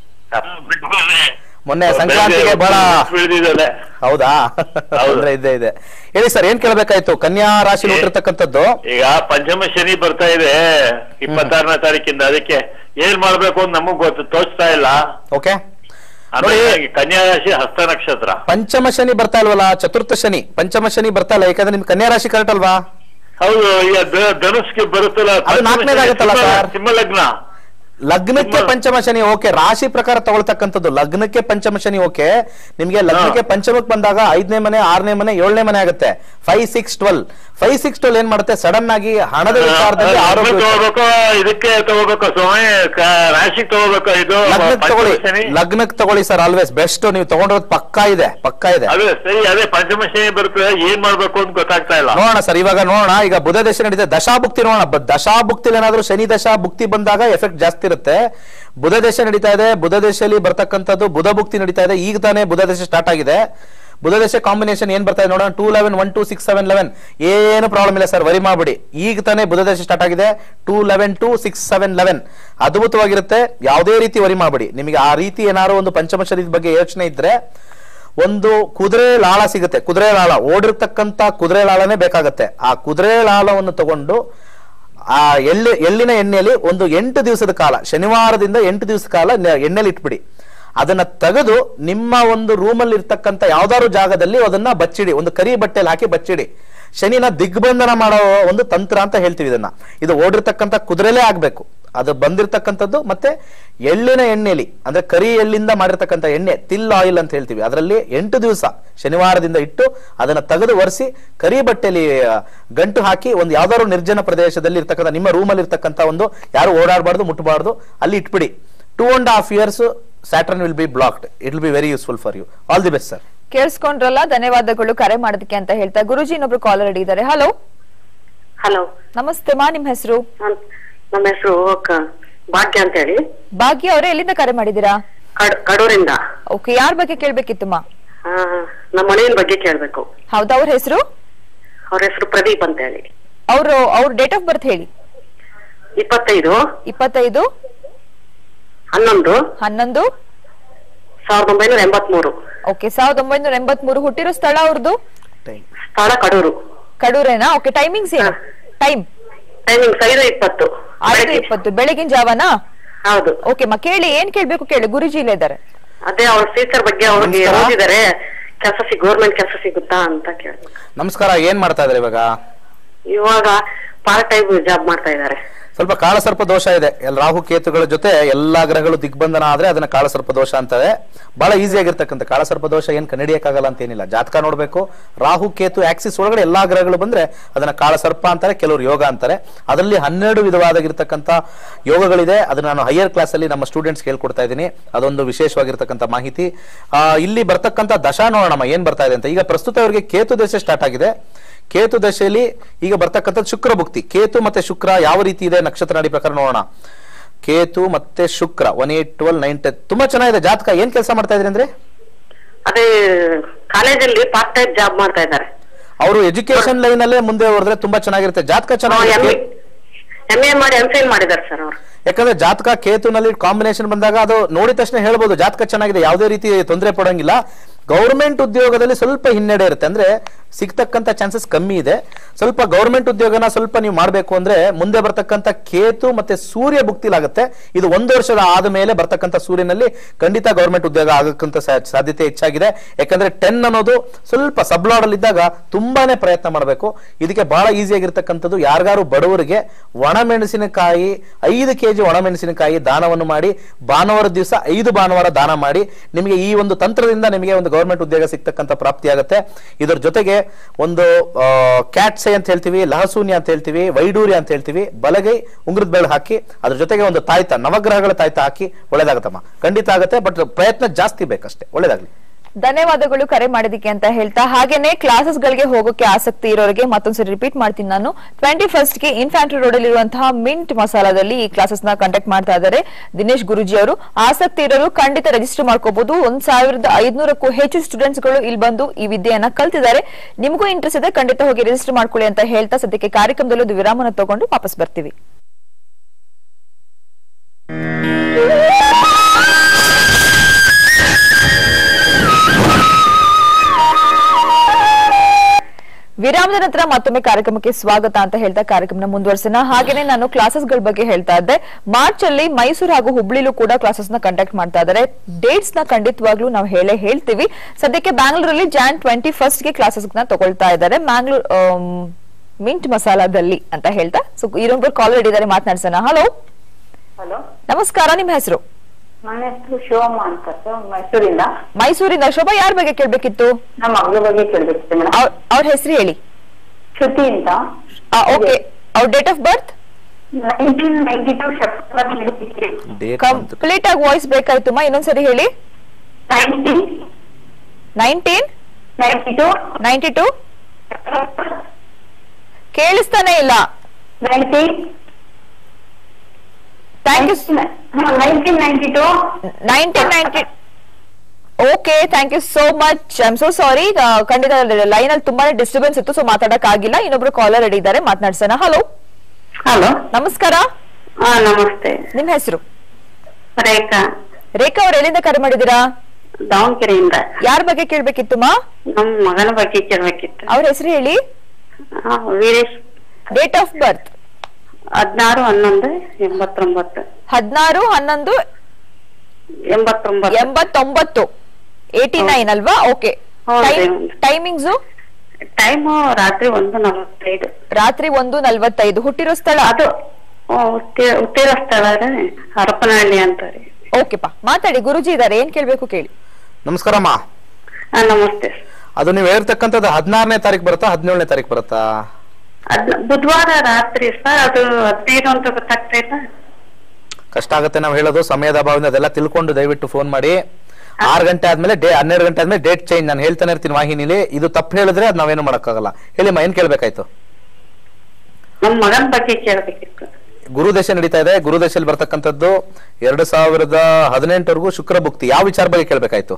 Speaker 2: ಮೊನ್ನೆ ಸಂಕ್ರಾಂತಿಗೆ ಬಹಳ
Speaker 8: ಬೆಳೆದಿದ್ದಾನೆ
Speaker 2: ಹೌದಾ
Speaker 8: ಹೌದು.
Speaker 2: ತೊಂದ್ರೆ ಇದೆ ಇದೆ ಹೇಳಿ ಸರ್ ಏನ್ ಕೇಳ್ಬೇಕಾಯ್ತು ಕನ್ಯಾ ರಾಶಿ ಹುಟ್ಟಿರ್ತಕ್ಕಂಥದ್ದು
Speaker 8: ಈಗ ಪಂಚಮ ಶನಿ ಬರ್ತಾ ಇದೆ ಇಪ್ಪತ್ತಾರನೇ ತಾರೀಕಿಂದ ಅದಕ್ಕೆ ಏನ್ ಮಾಡ್ಬೇಕು ಅಂತ ನಮಗ್ ಗೊತ್ತು ತೋಚ್ತಾ ಇಲ್ಲ
Speaker 2: ಓಕೆ
Speaker 8: ಆಮೇಲೆ
Speaker 2: ನೋಡಿ.
Speaker 8: ಕನ್ಯಾ ರಾಶಿ ಹಸ್ತ ನಕ್ಷತ್ರ
Speaker 2: ಪಂಚಮ ಶನಿ ಬರ್ತಾ ಇಲ್ವಲ್ಲ ಚತುರ್ಥ ಶನಿ ಪಂಚಮ ಶನಿ ಬರ್ತಾ ಇಲ್ಲ ಯಾಕಂದ್ರೆ ನಿಮ್ ಕನ್ಯಾ ರಾಶಿ ಕರೆಕ್ಟ್ ಅಲ್ವಾ
Speaker 8: ಹೌದು ಈಗ ದ- ಧನುಷ್ಗೆ ಬರುತ್ತಲ್ಲ
Speaker 2: ಅದು ನಾಲ್ಕನೇದಾಗತ್ತಲ್ಲ
Speaker 8: ಸಿಂಹ-
Speaker 2: ಸರ್?
Speaker 8: ಸಿಂಹ ಲಗ್ನ
Speaker 2: ಲಗ್ನಕ್ಕೆ
Speaker 8: ನಿಮ್ಮ-
Speaker 2: ಪಂಚಮ ಶನಿ ಓಕೆ ರಾಶಿ ಪ್ರಕಾರ ತಗೊಳ್ತಕ್ಕಂಥದ್ದು ಲಗ್ನಕ್ಕೆ ಪಂಚಮ ಶನಿ ಓಕೆ ನಿಮ್ಗೆ ಲಗ್ನಕ್ಕೆ ಪಂಚಮಕ್ಕೆ ಬಂದಾಗ ಐದನೇ ಮನೆ ಆರನೇ ಮನೆ ಏಳನೇ ಮನೆ ಆಗುತ್ತೆ five six twelve five six twelve ಏನ್ ಮಾಡುತ್ತೆ ಸಡನ್ ಆಗಿ ಹಣದ ವಿಚಾರದಲ್ಲಿ
Speaker 8: ಲಗ್ನ
Speaker 2: ಆರೋಗ್ಯ ವಿಚಾರ-
Speaker 8: ತಗೋಬೇಕು ಇದಕ್ಕೆ ತಗೋಬೇಕು ಸ್ವಾಮಿ ಕ- ರಾಶಿಗೆ ತಗೋಬೇಕು ಇದು
Speaker 2: ಲಗ್ನಕ್ಕೆ
Speaker 8: ಪಂಚಮ
Speaker 2: ತಗೊಳ್ಳಿ
Speaker 8: ಶನಿ
Speaker 2: ಲಗ್ನಕ್ಕೆ ತಗೊಳ್ಳಿ ಸರ್ ಆಲ್ವೇಸ್ ಬೆಸ್ಟ್ ನೀವು ತಗೊಂಡಿರೋದು ಪಕ್ಕಾ ಇದೆ ಪಕ್ಕಾ ಇದೆ
Speaker 8: ಅದೇ ಸರಿ ಅದೇ ಪಂಚಮ ಶನಿ ಬರ್ತದೆ ಏನ್ ಮಾಡ್ಬೇಕು ಅಂತ ಗೊತ್ತಾಗ್ತಾ ಇಲ್ಲ
Speaker 2: ನೋಡೋಣ ಸರ್ ಇವಾಗ ನೋಡೋಣ ಈಗ ಬುಧ ದಶ ನಡೀತದೆ ದಶಾಭುಕ್ತಿ ನೋಡೋಣ ಬ- ದಶಾಭುಕ್ತಿಲಿ ಏನಾದ್ರೂ ಶನಿ ದಶಾ ಭುಕ್ತಿ ಬಂದಾಗ ಎಫೆಕ್ಟ್ ಜಾಸ್ತಿ ಇರುತ್ತೆ ಬುಧ ದೇಶ ನಡೀತಾ ಇದೆ ಬುಧ ದೇಶದಲ್ಲಿ ಬರ್ತಕ್ಕಂಥದ್ದು ಬುಧ ಭುಕ್ತಿ ನಡೀತಾ ಇದೆ ಈಗ ತಾನೇ ಬುಧ ದೇಶ ಸ್ಟಾರ್ಟ್ ಆಗಿದೆ ಬುಧ ದೇಶ ಕಾಂಬಿನೇಷನ್ ಏನ್ ಬರ್ತಾ ಇದೆ ನೋಡೋಣ two eleven one two six seven eleven ಏನು ಪ್ರಾಬ್ಲಮ್ ಇಲ್ಲ ಸರ್ ವರಿ ಮಾಡ್ಬಿಡಿ ಈಗ ತಾನೇ ಬುಧ ದೇಶ ಸ್ಟಾರ್ಟ್ ಆಗಿದೆ two eleven two six seven eleven ಅದ್ಭುತವಾಗಿರುತ್ತೆ ಯಾವುದೇ ರೀತಿ ವರಿ ಮಾಡ್ಬಿಡಿ ನಿಮಗೆ ಆ ರೀತಿ ಏನಾದ್ರು ಒಂದು ಪಂಚಮ ಶರೀರದ ಬಗ್ಗೆ ಯೋಚನೆ ಇದ್ರೆ ಒಂದು ಕುದುರೆ ಲಾಳ ಸಿಗುತ್ತೆ ಕುದುರೆ ಲಾಳ ಓಡಿರ್ತಕ್ಕಂತ ಕುದುರೆ ಲಾಳನೇ ಬೇಕಾಗತ್ತೆ ಆ ಕುದುರೆ ಲಾಳವನ್ನು ತಗೊಂಡು ಆ ಎಳ್ಳಿ ಎಳ್ಳಿನ ಎಣ್ಣೆಯಲ್ಲಿ ಒಂದು ಎಂಟು ದಿವಸದ ಕಾಲ ಶನಿವಾರದಿಂದ ಎಂಟು ದಿವಸದ ಕಾಲ ನೆ- ಎಣ್ಣೆಲಿ ಇಟ್ಬಿಡಿ ಅದನ್ನ ತೆಗೆದು ನಿಮ್ಮ ಒಂದು ರೂಮಲ್ಲಿ ಇರ್ತಕ್ಕಂಥ ಯಾವ್ದಾದ್ರು ಜಾಗದಲ್ಲಿ ಅದನ್ನ ಬಚ್ಚಿಡಿ ಒಂದು ಕರಿ ಬಟ್ಟೆಯಲ್ಲಿ ಹಾಕಿ ಬಚ್ಚಿಡಿ ಶನಿನ ದಿಗ್ಬಂಧನ ಮಾಡೋ ಒಂದು ತಂತ್ರ ಅಂತ ಹೇಳ್ತೀವಿ ಇದನ್ನ ಇದು ಓಡಿರ್ತಕ್ಕಂಥ ಕುದುರೆಲೇ ಆಗ್ಬೇಕು ಅದು ಬಂದಿರತಕ್ಕಂಥದ್ದು ಮತ್ತೆ ಎಳ್ಳಿನ ಎಣ್ಣೆಲಿ ಅಂದ್ರೆ ಕರಿ ಎಳ್ಳಿಂದ ಮಾಡಿರ್ತಕ್ಕಂಥ ಎಣ್ಣೆ ತಿಲ್ ಆಯಿಲ್ ಅಂತ ಹೇಳ್ತೀವಿ ಅದರಲ್ಲಿ ಎಂಟು ದಿವಸ ಶನಿವಾರದಿಂದ ಇಟ್ಟು ಅದನ್ನ ತೆಗೆದು ಒರೆಸಿ ಕರಿ ಬಟ್ಟೆಲಿ ಆ, ಗಂಟು ಹಾಕಿ ಒಂದು ಯಾವ್ದಾದ್ರು ನಿರ್ಜನ ಪ್ರದೇಶದಲ್ಲಿ ಇರ್ತಕ್ಕಂಥ ನಿಮ್ಮ ರೂಮಲ್ಲಿ ಇರ್ತಕ್ಕಂಥ ಒಂದು ಯಾರು ಓಡಾಡಬಾರ್ದು ಮುಟ್ಟಬಾರ್ದು ಅಲ್ಲಿ ಇಟ್ಬಿಡಿ two and half years Saturn will be blocked it will be very useful for you all the best sir
Speaker 1: ಕೇಳಿಸ್ಕೊಂಡ್ರಲ್ಲ ಧನ್ಯವಾದಗಳು ಕರೆ ಮಾಡೋದಕ್ಕೆ ಅಂತ ಹೇಳ್ತಾ ಗುರುಜಿ ಇನ್ನೊಬ್ರು ಕಾಲರ್ ಇದ್ದಾರೆ ಹಲೋ
Speaker 4: ಹಲೋ
Speaker 1: ನಮಸ್ತೆ ಮಾ ನಿಮ್ ಹೆಸರು
Speaker 4: ನಮ್ಮ ಹೆಸರು ಭಾಗ್ಯ ಅಂತ ಹೇಳಿ
Speaker 1: ಭಾಗ್ಯ ಅವರೇ ಎಲ್ಲಿಂದ ಕರೆ ಮಾಡಿದೀರಾ
Speaker 4: ಕಡ್- ಕಡೂರಿಂದ
Speaker 1: ಓಕೆ ಯಾರ ಬಗ್ಗೆ ಕೇಳ್ಬೇಕಿತ್ತು ಮಾ
Speaker 4: ಆ, ನಮ್ಮ ಮನೆಯ ಬಗ್ಗೆ ಕೇಳ್ಬೇಕು
Speaker 1: ಹೌದಾ ಅವ್ರ ಹೆಸರು
Speaker 4: ಅವ್ರ ಹೆಸರು ಪ್ರದೀಪ್ ಅಂತ ಹೇಳಿ
Speaker 1: ಅವರು ಅವ್ರ ಡೇಟ್ ಆಫ್ ಬರ್ತ್ ಹೇಳಿ
Speaker 4: ಇಪ್ಪತ್ತೈದು
Speaker 1: ಇಪ್ಪತ್ತೈದು
Speaker 4: ಹನ್ನೊಂದು
Speaker 1: ಹನ್ನೊಂದು
Speaker 4: ಸಾವಿರದ ಒಂಬೈನೂರ ಎಂಬತ್ಮೂರು
Speaker 1: ಓಕೆ ಸಾವಿರದ ಒಂಬೈನೂರ ಎಂಬತ್ ಮೂರು ಹುಟ್ಟಿರೋ ಸ್ಥಳ ಅವ್ರದ್ದು
Speaker 4: ಸ್ಥಳ ಕಡೂರು
Speaker 1: ಕಡೂರೇನಾ ಓಕೆ ಟೈಮಿಂಗ್ಸ್ ಏನು ಟೈಮ್
Speaker 4: ಟೈಮಿಂಗ್ಸ್ ಐದು ಇಪ್ಪತ್ತು
Speaker 1: ಐದು
Speaker 4: ಬೆಳಗ್ಗೆ.
Speaker 1: ಇಪ್ಪತ್ತು ಬೆಳಗಿನ ಜಾವನಾ
Speaker 4: ಹೌದು
Speaker 1: ಓಕೆ ಮಾ ಕೇಳಿ ಏನ್ ಕೇಳ್ಬೇಕು ಕೇಳಿ ಗುರುಜಿ ಇಲ್ಲೇ ಇದ್ದಾರೆ
Speaker 4: ಅದೇ ಅವ್ರ ಫ್ಯೂಚರ್ ಬಗ್ಗೆ ಅವ್ರಿಗೆ
Speaker 2: ನಮಸ್ಕಾರ.
Speaker 4: ಓದಿದ್ದಾರೆ ಕೆಲಸ ಸಿಗ್ ಗೌರ್ಮೆಂಟ್ ಕೆಲಸ ಸಿಗುತ್ತಾ ಅಂತ ಕೇಳ್ಬೇಕು
Speaker 2: ನಮಸ್ಕಾರ ಏನ್ ಮಾಡ್ತಾ ಇದ್ದಾರೆ ಇವಾಗ
Speaker 4: ಇವಾಗ ಪಾರ್ಟ್ ಟೈಮ್ ಜಾಬ್ ಮಾಡ್ತಾ ಇದ್ದಾರೆ
Speaker 2: ಸ್ವಲ್ಪ ಕಾಳಸರ್ಪ ದೋಷ ಇದೆ ಎಲ್ಲ ರಾಹು ಕೇತುಗಳ ಜೊತೆ ಎಲ್ಲಾ ಗ್ರಹಗಳು ದಿಗ್ಬಂಧನ ಆದ್ರೆ ಅದನ್ನ ಕಾಳಸರ್ಪ ದೋಷ ಅಂತಾರೆ ಬಹಳ ಈಸಿ ಆಗಿರ್ತಕ್ಕಂಥ ಕಾಳಸರ್ಪ ದೋಷ ಏನ್ ಕಂಡಿಡಿಯಕ್ಕಾಗಲ್ಲ ಅಂತ ಏನಿಲ್ಲ ಜಾತಕ ನೋಡ್ಬೇಕು ರಾಹು ಕೇತು ಆಕ್ಸಿಸ್ ಒಳಗಡೆ ಎಲ್ಲಾ ಗ್ರಹಗಳು ಬಂದ್ರೆ ಅದನ್ನ ಕಾಳಸರ್ಪ ಅಂತಾರೆ ಕೆಲವರು ಯೋಗ ಅಂತಾರೆ ಅದರಲ್ಲಿ ಹನ್ನೆರಡು ವಿಧವಾದಾಗಿರ್ತಕ್ಕಂಥ ಯೋಗಗಳಿದೆ ಅದನ್ನ ನಾನು ಹೈಯರ್ ಕ್ಲಾಸ್ ಅಲ್ಲಿ ನಮ್ಮ ಸ್ಟೂಡೆಂಟ್ಸ್ ಹೇಳ್ಕೊಡ್ತಾ ಇದ್ದೀನಿ ಅದೊಂದು ವಿಶೇಷವಾಗಿರ್ತಕ್ಕಂಥ ಮಾಹಿತಿ ಆ, ಇಲ್ಲಿ ಬರ್ತಕ್ಕಂಥ ದಶಾ ನೋಡೋಣ ಏನ್ ಬರ್ತಾ ಇದೆ ಅಂತ ಈಗ ಪ್ರಸ್ತುತ ಅವರಿಗೆ ಕೇತು ದಶೆ ಸ್ಟಾರ್ಟ್ ಆಗಿದೆ ಕೇತು ದಶೆಯಲ್ಲಿ ಈಗ ಬರ್ತಕ್ಕಂಥದ್ದು ಶುಕ್ರ ಭುಕ್ತಿ ಕೇತು ಮತ್ತೆ ಶುಕ್ರ ಯಾವ ರೀತಿ ಇದೆ ನಕ್ಷತ್ರ ನಾಡಿ ಪ್ರಕಾರ ನೋಡೋಣ ಕೇತು ಮತ್ತೆ ಶುಕ್ರ one eight twelve nine ten ತುಂಬಾ ಚೆನ್ನಾಗಿದೆ ಜಾತಕ ಏನ್ ಕೆಲಸ ಮಾಡ್ತಾ ಇದ್ರಿ ಅಂದ್ರೆ
Speaker 4: ಅದೇ ಕಾಲೇಜಲ್ಲಿ ಪಾರ್ಟ್ ಟೈಮ್ ಜಾಬ್ ಮಾಡ್ತಾ ಇದ್ದಾರೆ
Speaker 2: ಅವರು ಎಜುಕೇಶನ್ ಲೈನ್ ಅಲ್ಲೇ ಮುಂದೆ ಹೋದ್ರೆ ತುಂಬಾ ಚೆನ್ನಾಗಿರುತ್ತೆ ಜಾತಕ ಚೆನ್ನಾಗಿದೆ
Speaker 4: ಎಂ ಎ ಮಾಡಿ ಎಂ ಫಿಲ್ ಮಾಡಿದ್ದಾರೆ ಸರ್ ಅವರು
Speaker 2: ಯಾಕಂದ್ರೆ ಜಾತಕ ಕೇತುನಲ್ಲಿ ಕಾಂಬಿನೇಷನ್ ಬಂದಾಗ ಅದು ನೋಡಿದ ತಕ್ಷಣ ಹೇಳ್ಬೋದು ಜಾತಕ ಚೆನ್ನಾಗಿದೆ ಯಾವುದೇ ರೀತಿ ತೊಂದರೆ ಪಡೋಂಗಿಲ್ಲ ಗೌರ್ಮೆಂಟ್ ಉದ್ಯೋಗದಲ್ಲಿ ಸ್ವಲ್ಪ ಹಿನ್ನಡೆ ಇರುತ್ತೆ ಅಂದ್ರೆ ಸಿಗ್ತಕ್ಕಂತ ಚಾನ್ಸಸ್ ಕಮ್ಮಿ ಇದೆ ಸ್ವಲ್ಪ ಗೌರ್ಮೆಂಟ್ ಉದ್ಯೋಗನ ಸ್ವಲ್ಪ ನೀವು ಮಾಡಬೇಕು ಅಂದ್ರೆ ಮುಂದೆ ಬರ್ತಕ್ಕಂಥ ಕೇತು ಮತ್ತೆ ಸೂರ್ಯ ಭುಕ್ತಿಲಾಗುತ್ತೆ ಇದು ಒಂದು ವರ್ಷದ ಆದ ಮೇಲೆ ಬರ್ತಕ್ಕಂಥ ಸೂರ್ಯನಲ್ಲಿ ಖಂಡಿತ ಗೌರ್ಮೆಂಟ್ ಉದ್ಯೋಗ ಆಗಕ್ಕಂತ ಸಾ- ಸಾಧ್ಯತೆ ಹೆಚ್ಚಾಗಿದೆ ಯಾಕಂದ್ರೆ ಟೆನ್ ಅನ್ನೋದು ಸ್ವಲ್ಪ ಸಬ್ಲಾಡ್ ಅಲ್ಲಿ ಇದ್ದಾಗ ತುಂಬಾನೇ ಪ್ರಯತ್ನ ಮಾಡಬೇಕು ಇದಕ್ಕೆ ಬಹಳ ಈಸಿ ಆಗಿರ್ತಕ್ಕಂಥದ್ದು ಯಾರಿಗಾರು ಬಡವರಿಗೆ ಒಣಮೆಣಸಿನಕಾಯಿ ಐದು ಕೆಜಿ ಒಣಮೆಣಸಿನಕಾಯಿ ದಾನವನ್ನು ಮಾಡಿ ಭಾನುವಾರ ದಿವಸ ಐದು ಭಾನುವಾರ ದಾನ ಮಾಡಿ ನಿಮಗೆ ಈ ಒಂದು ತಂತ್ರದಿಂದ ನಿಮಗೆ ಒಂದು ಗೌರ್ಮೆಂಟ್ ಉದ್ಯೋಗ ಸಿಗ್ತಕ್ಕಂಥ ಪ್ರಾಪ್ತಿಯಾಗುತ್ತೆ ಇದರ ಜೊತೆಗೆ ಒಂದು ಕ್ಯಾಟ್ಸೆ ಅಂತ ಹೇಳ್ತೀವಿ ಲಹಸೂನ್ಯ ಅಂತ ಹೇಳ್ತೀವಿ ವೈಡೂರ್ಯ ಅಂತ ಹೇಳ್ತೀವಿ ಬಲಗೈ ಉಂಗುರದ ಬೆಳೆ ಹಾಕಿ ಅದ್ರ ಜೊತೆಗೆ ಒಂದು ತಾಯ್ತ ನವಗ್ರಹಗಳ ತಾಯ್ತ ಹಾಕಿ ಒಳ್ಳೇದಾಗತ್ತಮ್ಮ ಖಂಡಿತ ಆಗುತ್ತೆ ಬಟ್ ಪ್ರಯತ್ನ ಜಾಸ್ತಿ ಬೇಕಷ್ಟೇ ಒಳ್ಳೇದಾಗ್ಲಿ
Speaker 1: ಧನ್ಯವಾದಗಳು ಕರೆ ಮಾಡಿದಕ್ಕೆ ಅಂತ ಹೇಳ್ತಾ ಹಾಗೇನೆ ಕ್ಲಾಸಸ್ ಗಳಿಗೆ ಹೋಗೋಕೆ ಆಸಕ್ತಿ ಇರೋರಿಗೆ ಮತ್ತೊಂದ್ಸರಿ ರಿಪೀಟ್ ಮಾಡ್ತೀನಿ ನಾನು ಟ್ವೆಂಟಿ ಫಸ್ಟ್ ಗೆ ಇನ್ಫ್ಯಾಂಟ್ರಿ ರೋಡ್ ಅಲ್ಲಿ ಇರುವಂತಹ ಮಿಂಟ್ ಮಸಾಲಾದಲ್ಲಿ ಈ ಕ್ಲಾಸಸ್ ನ ಕಂಡಕ್ಟ್ ಮಾಡ್ತಾ ಇದ್ದಾರೆ ದಿನೇಶ್ ಗುರುಜಿ ಅವರು ಆಸಕ್ತಿ ಇರೋರು ಖಂಡಿತ ರಿಜಿಸ್ಟರ್ ಮಾಡ್ಕೋಬಹುದು ಒಂದ್ ಸಾವಿರದ ಐದ್ನೂರಕ್ಕೂ ಹೆಚ್ಚು ಸ್ಟೂಡೆಂಟ್ಸ್ ಗಳು ಇಲ್ಲಿ ಬಂದು ಈ ವಿದ್ಯೆಯನ್ನ ಕಲ್ತಿದ್ದಾರೆ ನಿಮಗೂ ಇಂಟ್ರೆಸ್ಟ್ ಇದೆ ಖಂಡಿತ ಹೋಗಿ ರಿಜಿಸ್ಟರ್ ಮಾಡ್ಕೊಳ್ಳಿ ಅಂತ ಹೇಳ್ತಾ ಸದ್ಯಕ್ಕೆ ಕಾರ್ಯಕ್ರಮದಲ್ಲಿ ಒಂದು ವಿರಾಮನ ತಗೊಂಡು ವಾಪಸ್ ಬರ್ತೀವಿ ವಿರಾಮದ ನಂತರ ಮತ್ತೊಮ್ಮೆ ಕಾರ್ಯಕ್ರಮಕ್ಕೆ ಸ್ವಾಗತ ಅಂತ ಹೇಳ್ತಾ ಕಾರ್ಯಕ್ರಮ ಮುಂದುವರ್ಸೋಣ ಹಾಗೇನೆ ನಾನು ಕ್ಲಾಸಸ್ ಗಳ ಬಗ್ಗೆ ಹೇಳ್ತಾ ಇದ್ದೆ ಮಾರ್ಚ್ ಅಲ್ಲಿ ಮೈಸೂರು ಹಾಗೂ ಹುಬ್ಳಿಲೂ ಕೂಡ ಕ್ಲಾಸಸ್ ನ ಕಂಡಕ್ಟ್ ಮಾಡ್ತಾ ಇದ್ದಾರೆ ಡೇಟ್ಸ್ ನ ಖಂಡಿತವಾಗ್ಲೂ ನಾವು ಹೇಳೇ ಹೇಳ್ತೀವಿ ಸದ್ಯಕ್ಕೆ ಬ್ಯಾಂಗ್ಳೂರಲ್ಲಿ ಜಾನ್ ಟ್ವೆಂಟಿ ಫಸ್ಟ್ ಗೆ ಕ್ಲಾಸಸ್ ನ ತಗೊಳ್ತಾ ಇದ್ದಾರೆ ಮ್ಯಾಂಗ್ಳೂರ್ ಮಿಂಟ್ ಮಸಾಲಾದಲ್ಲಿ ಅಂತ ಹೇಳ್ತಾ ಸೊ ಇನ್ನೊಬ್ರು ಕಾಲ್ ಇದ್ದಾರೆ ಮಾತನಾಡ್ಸೋಣ ಹಲೋ
Speaker 9: ಹಲೋ
Speaker 1: ನಮಸ್ಕಾರ ನಿಮ್ಮ ಹೆಸರು
Speaker 9: ನನ್ನ ಹೆಸರು ಶಿವಮ್ಮ ಅಂತ ಸರ್ ಮೈಸೂರಿಂದ
Speaker 1: ಮೈಸೂರಿನ ಶೋಭಾ ಯಾರ ಬಗ್ಗೆ ಕೇಳ್ಬೇಕಿತ್ತು
Speaker 9: ನಮ್ಮ ಮಗಳ ಬಗ್ಗೆ ಕೇಳ್ಬೇಕಿತ್ತು ಮೇಡಮ್
Speaker 1: ಅವ್ರ ಹೆಸರು ಹೇಳಿ
Speaker 9: ಶ್ರುತಿ ಅಂತ
Speaker 1: ಓಕೆ ಅವ್ರ date of birth
Speaker 9: nineteen ninety two September
Speaker 2: date
Speaker 1: complete ಆಗಿ ವಾಯ್ಸ್ ಬೇಕಾಯ್ತು ಮಾ ಇನ್ನೊಂದ್ಸರಿ ಹೇಳಿ
Speaker 9: nineteen
Speaker 1: nineteen
Speaker 9: ninety two
Speaker 1: ninety two ಕೇಳಿಸ್ತಾನೆ ಇಲ್ಲ
Speaker 9: nineteen
Speaker 1: thank you
Speaker 9: nineteen ninety two
Speaker 1: nineteen ninety okay thank you so much I am so sorry ಖಂಡಿತ ಲೈನ್ ಅಲ್ಲಿ ತುಂಬಾನೇ ಡಿಸ್ಟರ್ಬೆನ್ಸ್ ಇತ್ತು ಸೊ ಮಾತಾಡಕ್ ಆಗಿಲ್ಲ ಇನ್ನೊಬ್ರು ಕಾಲರ್ ರೆಡಿ ಇದ್ದಾರೆ ಮಾತನಾಡ್ಸೋಣ ಹಲೋ
Speaker 4: ಹಲೋ
Speaker 1: ನಮಸ್ಕಾರ
Speaker 4: ಹಾ ನಮಸ್ತೆ
Speaker 1: ನಿಮ್ ಹೆಸರು
Speaker 4: ರೇಖಾ
Speaker 1: ರೇಖಾ ಅವ್ರು ಎಲ್ಲಿಂದ ಕರೆ ಮಾಡಿದೀರಾ
Speaker 4: ದಾವಣಗೆರೆಯಿಂದ
Speaker 1: ಯಾರ ಬಗ್ಗೆ ಕೇಳ್ಬೇಕಿತ್ತು ಮಾ
Speaker 4: ನಮ್ ಮಗನ ಬಗ್ಗೆ ಕೇಳ್ಬೇಕಿತ್ತು
Speaker 1: ಅವ್ರ ಹೆಸರು ಹೇಳಿ
Speaker 4: ಆ, ವೀರೇಶ್
Speaker 1: ಡೇಟ್ ಆಫ್ ಬರ್ತ್
Speaker 4: ಹದಿನಾರು ಹನ್ನೊಂದು ಎಂಬತ್ತೊಂಬತ್ತು
Speaker 1: ಹದಿನಾರು ಹನ್ನೊಂದು
Speaker 4: ಎಂಬತ್ತೊಂಬತ್ತು
Speaker 1: ಎಂಬತ್ತೊಂಬತ್ತು ಏಟಿ ನೈನ್ ಅಲ್ವಾ ಓಕೆ
Speaker 4: ಹೌದು.
Speaker 1: ಟೈಮಿಂಗ್ಸ್
Speaker 4: ಟೈಮು ರಾತ್ರಿ ಒಂದು ನಲವತ್ತೈದು
Speaker 1: ರಾತ್ರಿ ಒಂದು ನಲ್ವತ್ತೈದು ಹುಟ್ಟಿರೋ ಸ್ಥಳ
Speaker 4: ಅದು ಆ, ಉತ್ತಿ- ಉತ್ತೀರ ಸ್ಥಳ ರೀ ಹರಪನಹಳ್ಳಿ ಅಂತಾರೆ
Speaker 1: ಓಕೆಪಾ ಮಾತಾಡಿ ಗುರುಜಿ ಇದಾರೆ ಏನ್ ಕೇಳ್ಬೇಕು ಕೇಳಿ
Speaker 2: ನಮಸ್ಕಾರಮ್ಮ
Speaker 4: ಹಾ ನಮಸ್ತೆ
Speaker 2: ಅದು ನೀವು ಹೇಳ್ತಕ್ಕಂಥದ್ದು ಹದಿನಾರನೇ ತಾರೀಕು ಬರುತ್ತಾ ಹದಿನೇಳನೇ ತಾರೀಕು ಬರುತ್ತಾ
Speaker 4: ಅದ್ ಬುಧವಾರ ರಾತ್ರಿ ಸರ್ ಅದು ಹದಿನೈದು ಅಂತ ಗೊತ್ತಾಗ್ತಾ ಇಲ್ಲ
Speaker 2: ಕಷ್ಟ ಆಗುತ್ತೆ ನಾವು ಹೇಳೋದು ಸಮಯದ ಅಭಾವದಿಂದ ಅದೆಲ್ಲ ತಿಳ್ಕೊಂಡು ದಯವಿಟ್ಟು ಫೋನ್ ಮಾಡಿ ಆರು ಗಂಟೆ ಆದ್ಮೇಲೆ ಡೇ ಹನ್ನೆರಡು ಗಂಟೆ ಆದ್ಮೇಲೆ ಡೇಟ್ ಚೇಂಜ್ ನಾನು ಹೇಳ್ತಾನೆ ಇರ್ತೀನಿ ವಾಹಿನಿಲಿ ಇದು ತಪ್ಪು ಹೇಳಿದ್ರೆ ಅದು ನಾವೇನು ಮಾಡೋಕ್ಕಾಗಲ್ಲ ಹೇಳಿಮ್ಮ ಏನ್ ಕೇಳ್ಬೇಕಾಯ್ತು
Speaker 4: ನಮ್ ಮಗನ ಬಗ್ಗೆ ಕೇಳ್ಬೇಕಿತ್ತು
Speaker 2: ಗುರುದಶೆ ನಡೀತಾ ಇದೆ ಗುರುದಶೆಯಲ್ಲಿ ಬರ್ತಕ್ಕಂಥದ್ದು ಎರಡು ಸಾವಿರದ ಹದಿನೆಂಟವರೆಗೂ ಶುಕ್ರ ಭುಕ್ತಿ ಯಾವ ವಿಚಾರ ಬಗ್ಗೆ ಕೇಳ್ಬೇಕಾಯ್ತು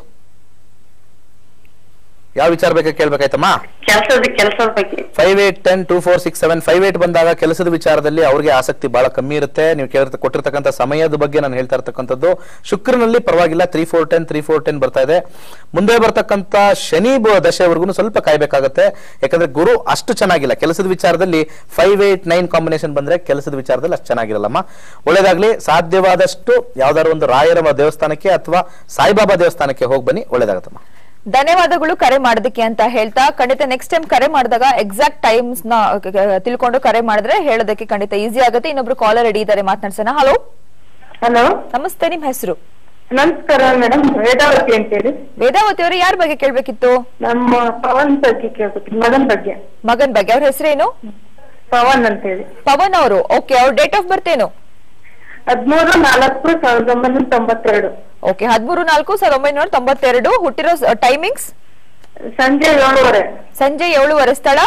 Speaker 2: ಯಾವ ವಿಚಾರ ಬಗ್ಗೆ ಕೇಳ್ಬೇಕಾಯ್ತಮ್ಮ
Speaker 4: ಕೆಲ್ಸದ ಕೆಲ್ಸದ ಬಗ್ಗೆ
Speaker 2: five eight ten two four six seven five eight ಬಂದಾಗ ಕೆಲಸದ ವಿಚಾರದಲ್ಲಿ ಅವ್ರಿಗೆ ಆಸಕ್ತಿ ಬಹಳ ಕಮ್ಮಿ ಇರುತ್ತೆ ನೀವು ಕೇಳಿರ್ತ ಕೊಟ್ಟಿರ್ತಕ್ಕಂಥ ಸಮಯದ ಬಗ್ಗೆ ನಾನು ಹೇಳ್ತಾ ಇರ್ತಕ್ಕಂಥದ್ದು ಶುಕ್ರನಲ್ಲಿ ಪರವಾಗಿಲ್ಲ three four ten three four ten ಬರ್ತಾ ಇದೆ ಮುಂದೆ ಬರ್ತಕ್ಕಂಥ ಶನಿ ಬ- ದಶೆವರೆಗೂ ಸ್ವಲ್ಪ ಕಾಯ್ಬೇಕಾಗತ್ತೆ ಯಾಕಂದ್ರೆ ಗುರು ಅಷ್ಟು ಚೆನ್ನಾಗಿಲ್ಲ ಕೆಲಸದ ವಿಚಾರದಲ್ಲಿ ಫೈವ್ ಏಟ್ ನೈನ್ ಕಾಂಬಿನೇಷನ್ ಬಂದ್ರೆ ಕೆಲಸದ ವಿಚಾರದಲ್ಲಿ ಅಷ್ಟು ಚೆನ್ನಾಗಿರಲ್ಲಮ್ಮ ಒಳ್ಳೇದಾಗ್ಲಿ ಸಾಧ್ಯವಾದಷ್ಟು ಯಾವ್ದಾದ್ರು ಒಂದು ರಾಯರ ದೇವಸ್ಥಾನಕ್ಕೆ ಅಥವಾ ಸಾಯಿಬಾಬಾ ದೇವಸ್ಥಾನಕ್ಕೆ ಹೋಗಿ ಬನ್ನಿ ಒಳ್ಳೇದಾಗತ್ತಮ್ಮ
Speaker 1: ಧನ್ಯವಾದಗಳು ಕರೆ ಮಾಡೋದಕ್ಕೆ ಅಂತ ಹೇಳ್ತಾ ಖಂಡಿತ ನೆಕ್ಸ್ಟ್ ಟೈಮ್ ಕರೆ ಮಾಡಿದಾಗ ಎಕ್ಸಾಕ್ಟ್ ಟೈಮ್ಸ್ ನ ಕ- ಕ- ತಿಳ್ಕೊಂಡು ಕರೆ ಮಾಡಿದ್ರೆ ಹೇಳೋದಕ್ಕೆ ಖಂಡಿತ ಈಸಿ ಆಗುತ್ತೆ ಇನ್ನೊಬ್ರು ಕಾಲರ್ ರೆಡಿ ಇದ್ದಾರೆ ಮಾತನಾಡ್ಸೋಣ ಹಲೋ
Speaker 9: ಹಲೋ
Speaker 1: ನಮಸ್ತೆ ನಿಮ್ ಹೆಸರು
Speaker 9: ನಮಸ್ಕಾರ ಮೇಡಮ್ ವೇದಾವತಿ ಅಂತೇಳಿ
Speaker 1: ವೇದಾವತಿ ಅವರು ಯಾರ ಬಗ್ಗೆ ಕೇಳ್ಬೇಕಿತ್ತು
Speaker 9: ನಮ್ಮ ಪವನ್ ಬಗ್ಗೆ ಕೇಳ್ಬೇಕು ಮಗನ್ ಬಗ್ಗೆ
Speaker 1: ಮಗನ್ ಬಗ್ಗೆ ಅವ್ರ ಹೆಸರೇನು
Speaker 9: ಪವನ್ ಅಂತೇಳಿ
Speaker 1: ಪವನ್ ಅವರು ಓಕೆ ಅವ್ರ ಡೇಟ್ ಆಫ್ ಬರ್ತ್ ಏನು
Speaker 9: ಹದ್ಮೂರು ನಾಲ್ಕು ಸಾವಿರದ ಒಂಬೈನೂರ ತೊಂಬತ್ತೆರಡು
Speaker 1: ಓಕೆ ಹದಿಮೂರು ನಾಲ್ಕು ಸಾವಿರದ ಒಂಬೈನೂರ ತೊಂಬತ್ತೆರಡು ಹುಟ್ಟಿರೋ ಟೈಮಿಂಗ್ಸ್
Speaker 9: ಸಂಜೆ ಏಳುವರೆ
Speaker 1: ಸಂಜೆ ಏಳುವರೆ ಸ್ಥಳ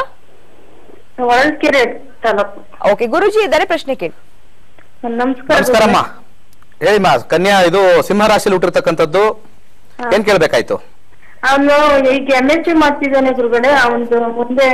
Speaker 9: ಹೊಳಲ್ಕೆರೆ ತಾಲೂಕು
Speaker 1: ಓಕೆ ಗುರುಜಿ ಇದ್ದಾರೆ ಪ್ರಶ್ನೆ ಕೇಳಿ
Speaker 9: ನಮಸ್ಕಾರ
Speaker 2: ನಮಸ್ಕಾರಮ್ಮ ಹೇಳಿಮ್ಮ ಕನ್ಯಾ ಇದು ಸಿಂಹ ರಾಶಿಯಲ್ಲಿ ಹುಟ್ಟಿರ್ತಕ್ಕಂಥದ್ದು ಏನ್ ಕೇಳ್ಬೇಕಾಯ್ತು
Speaker 9: ಅವನು ಈಗ ಎಂ ಎಸ್ ಸಿ ಮಾಡ್ತಿದ್ದಾನೆ ಗುರುಗಡೆ ಅವನು ಮುಂದೆ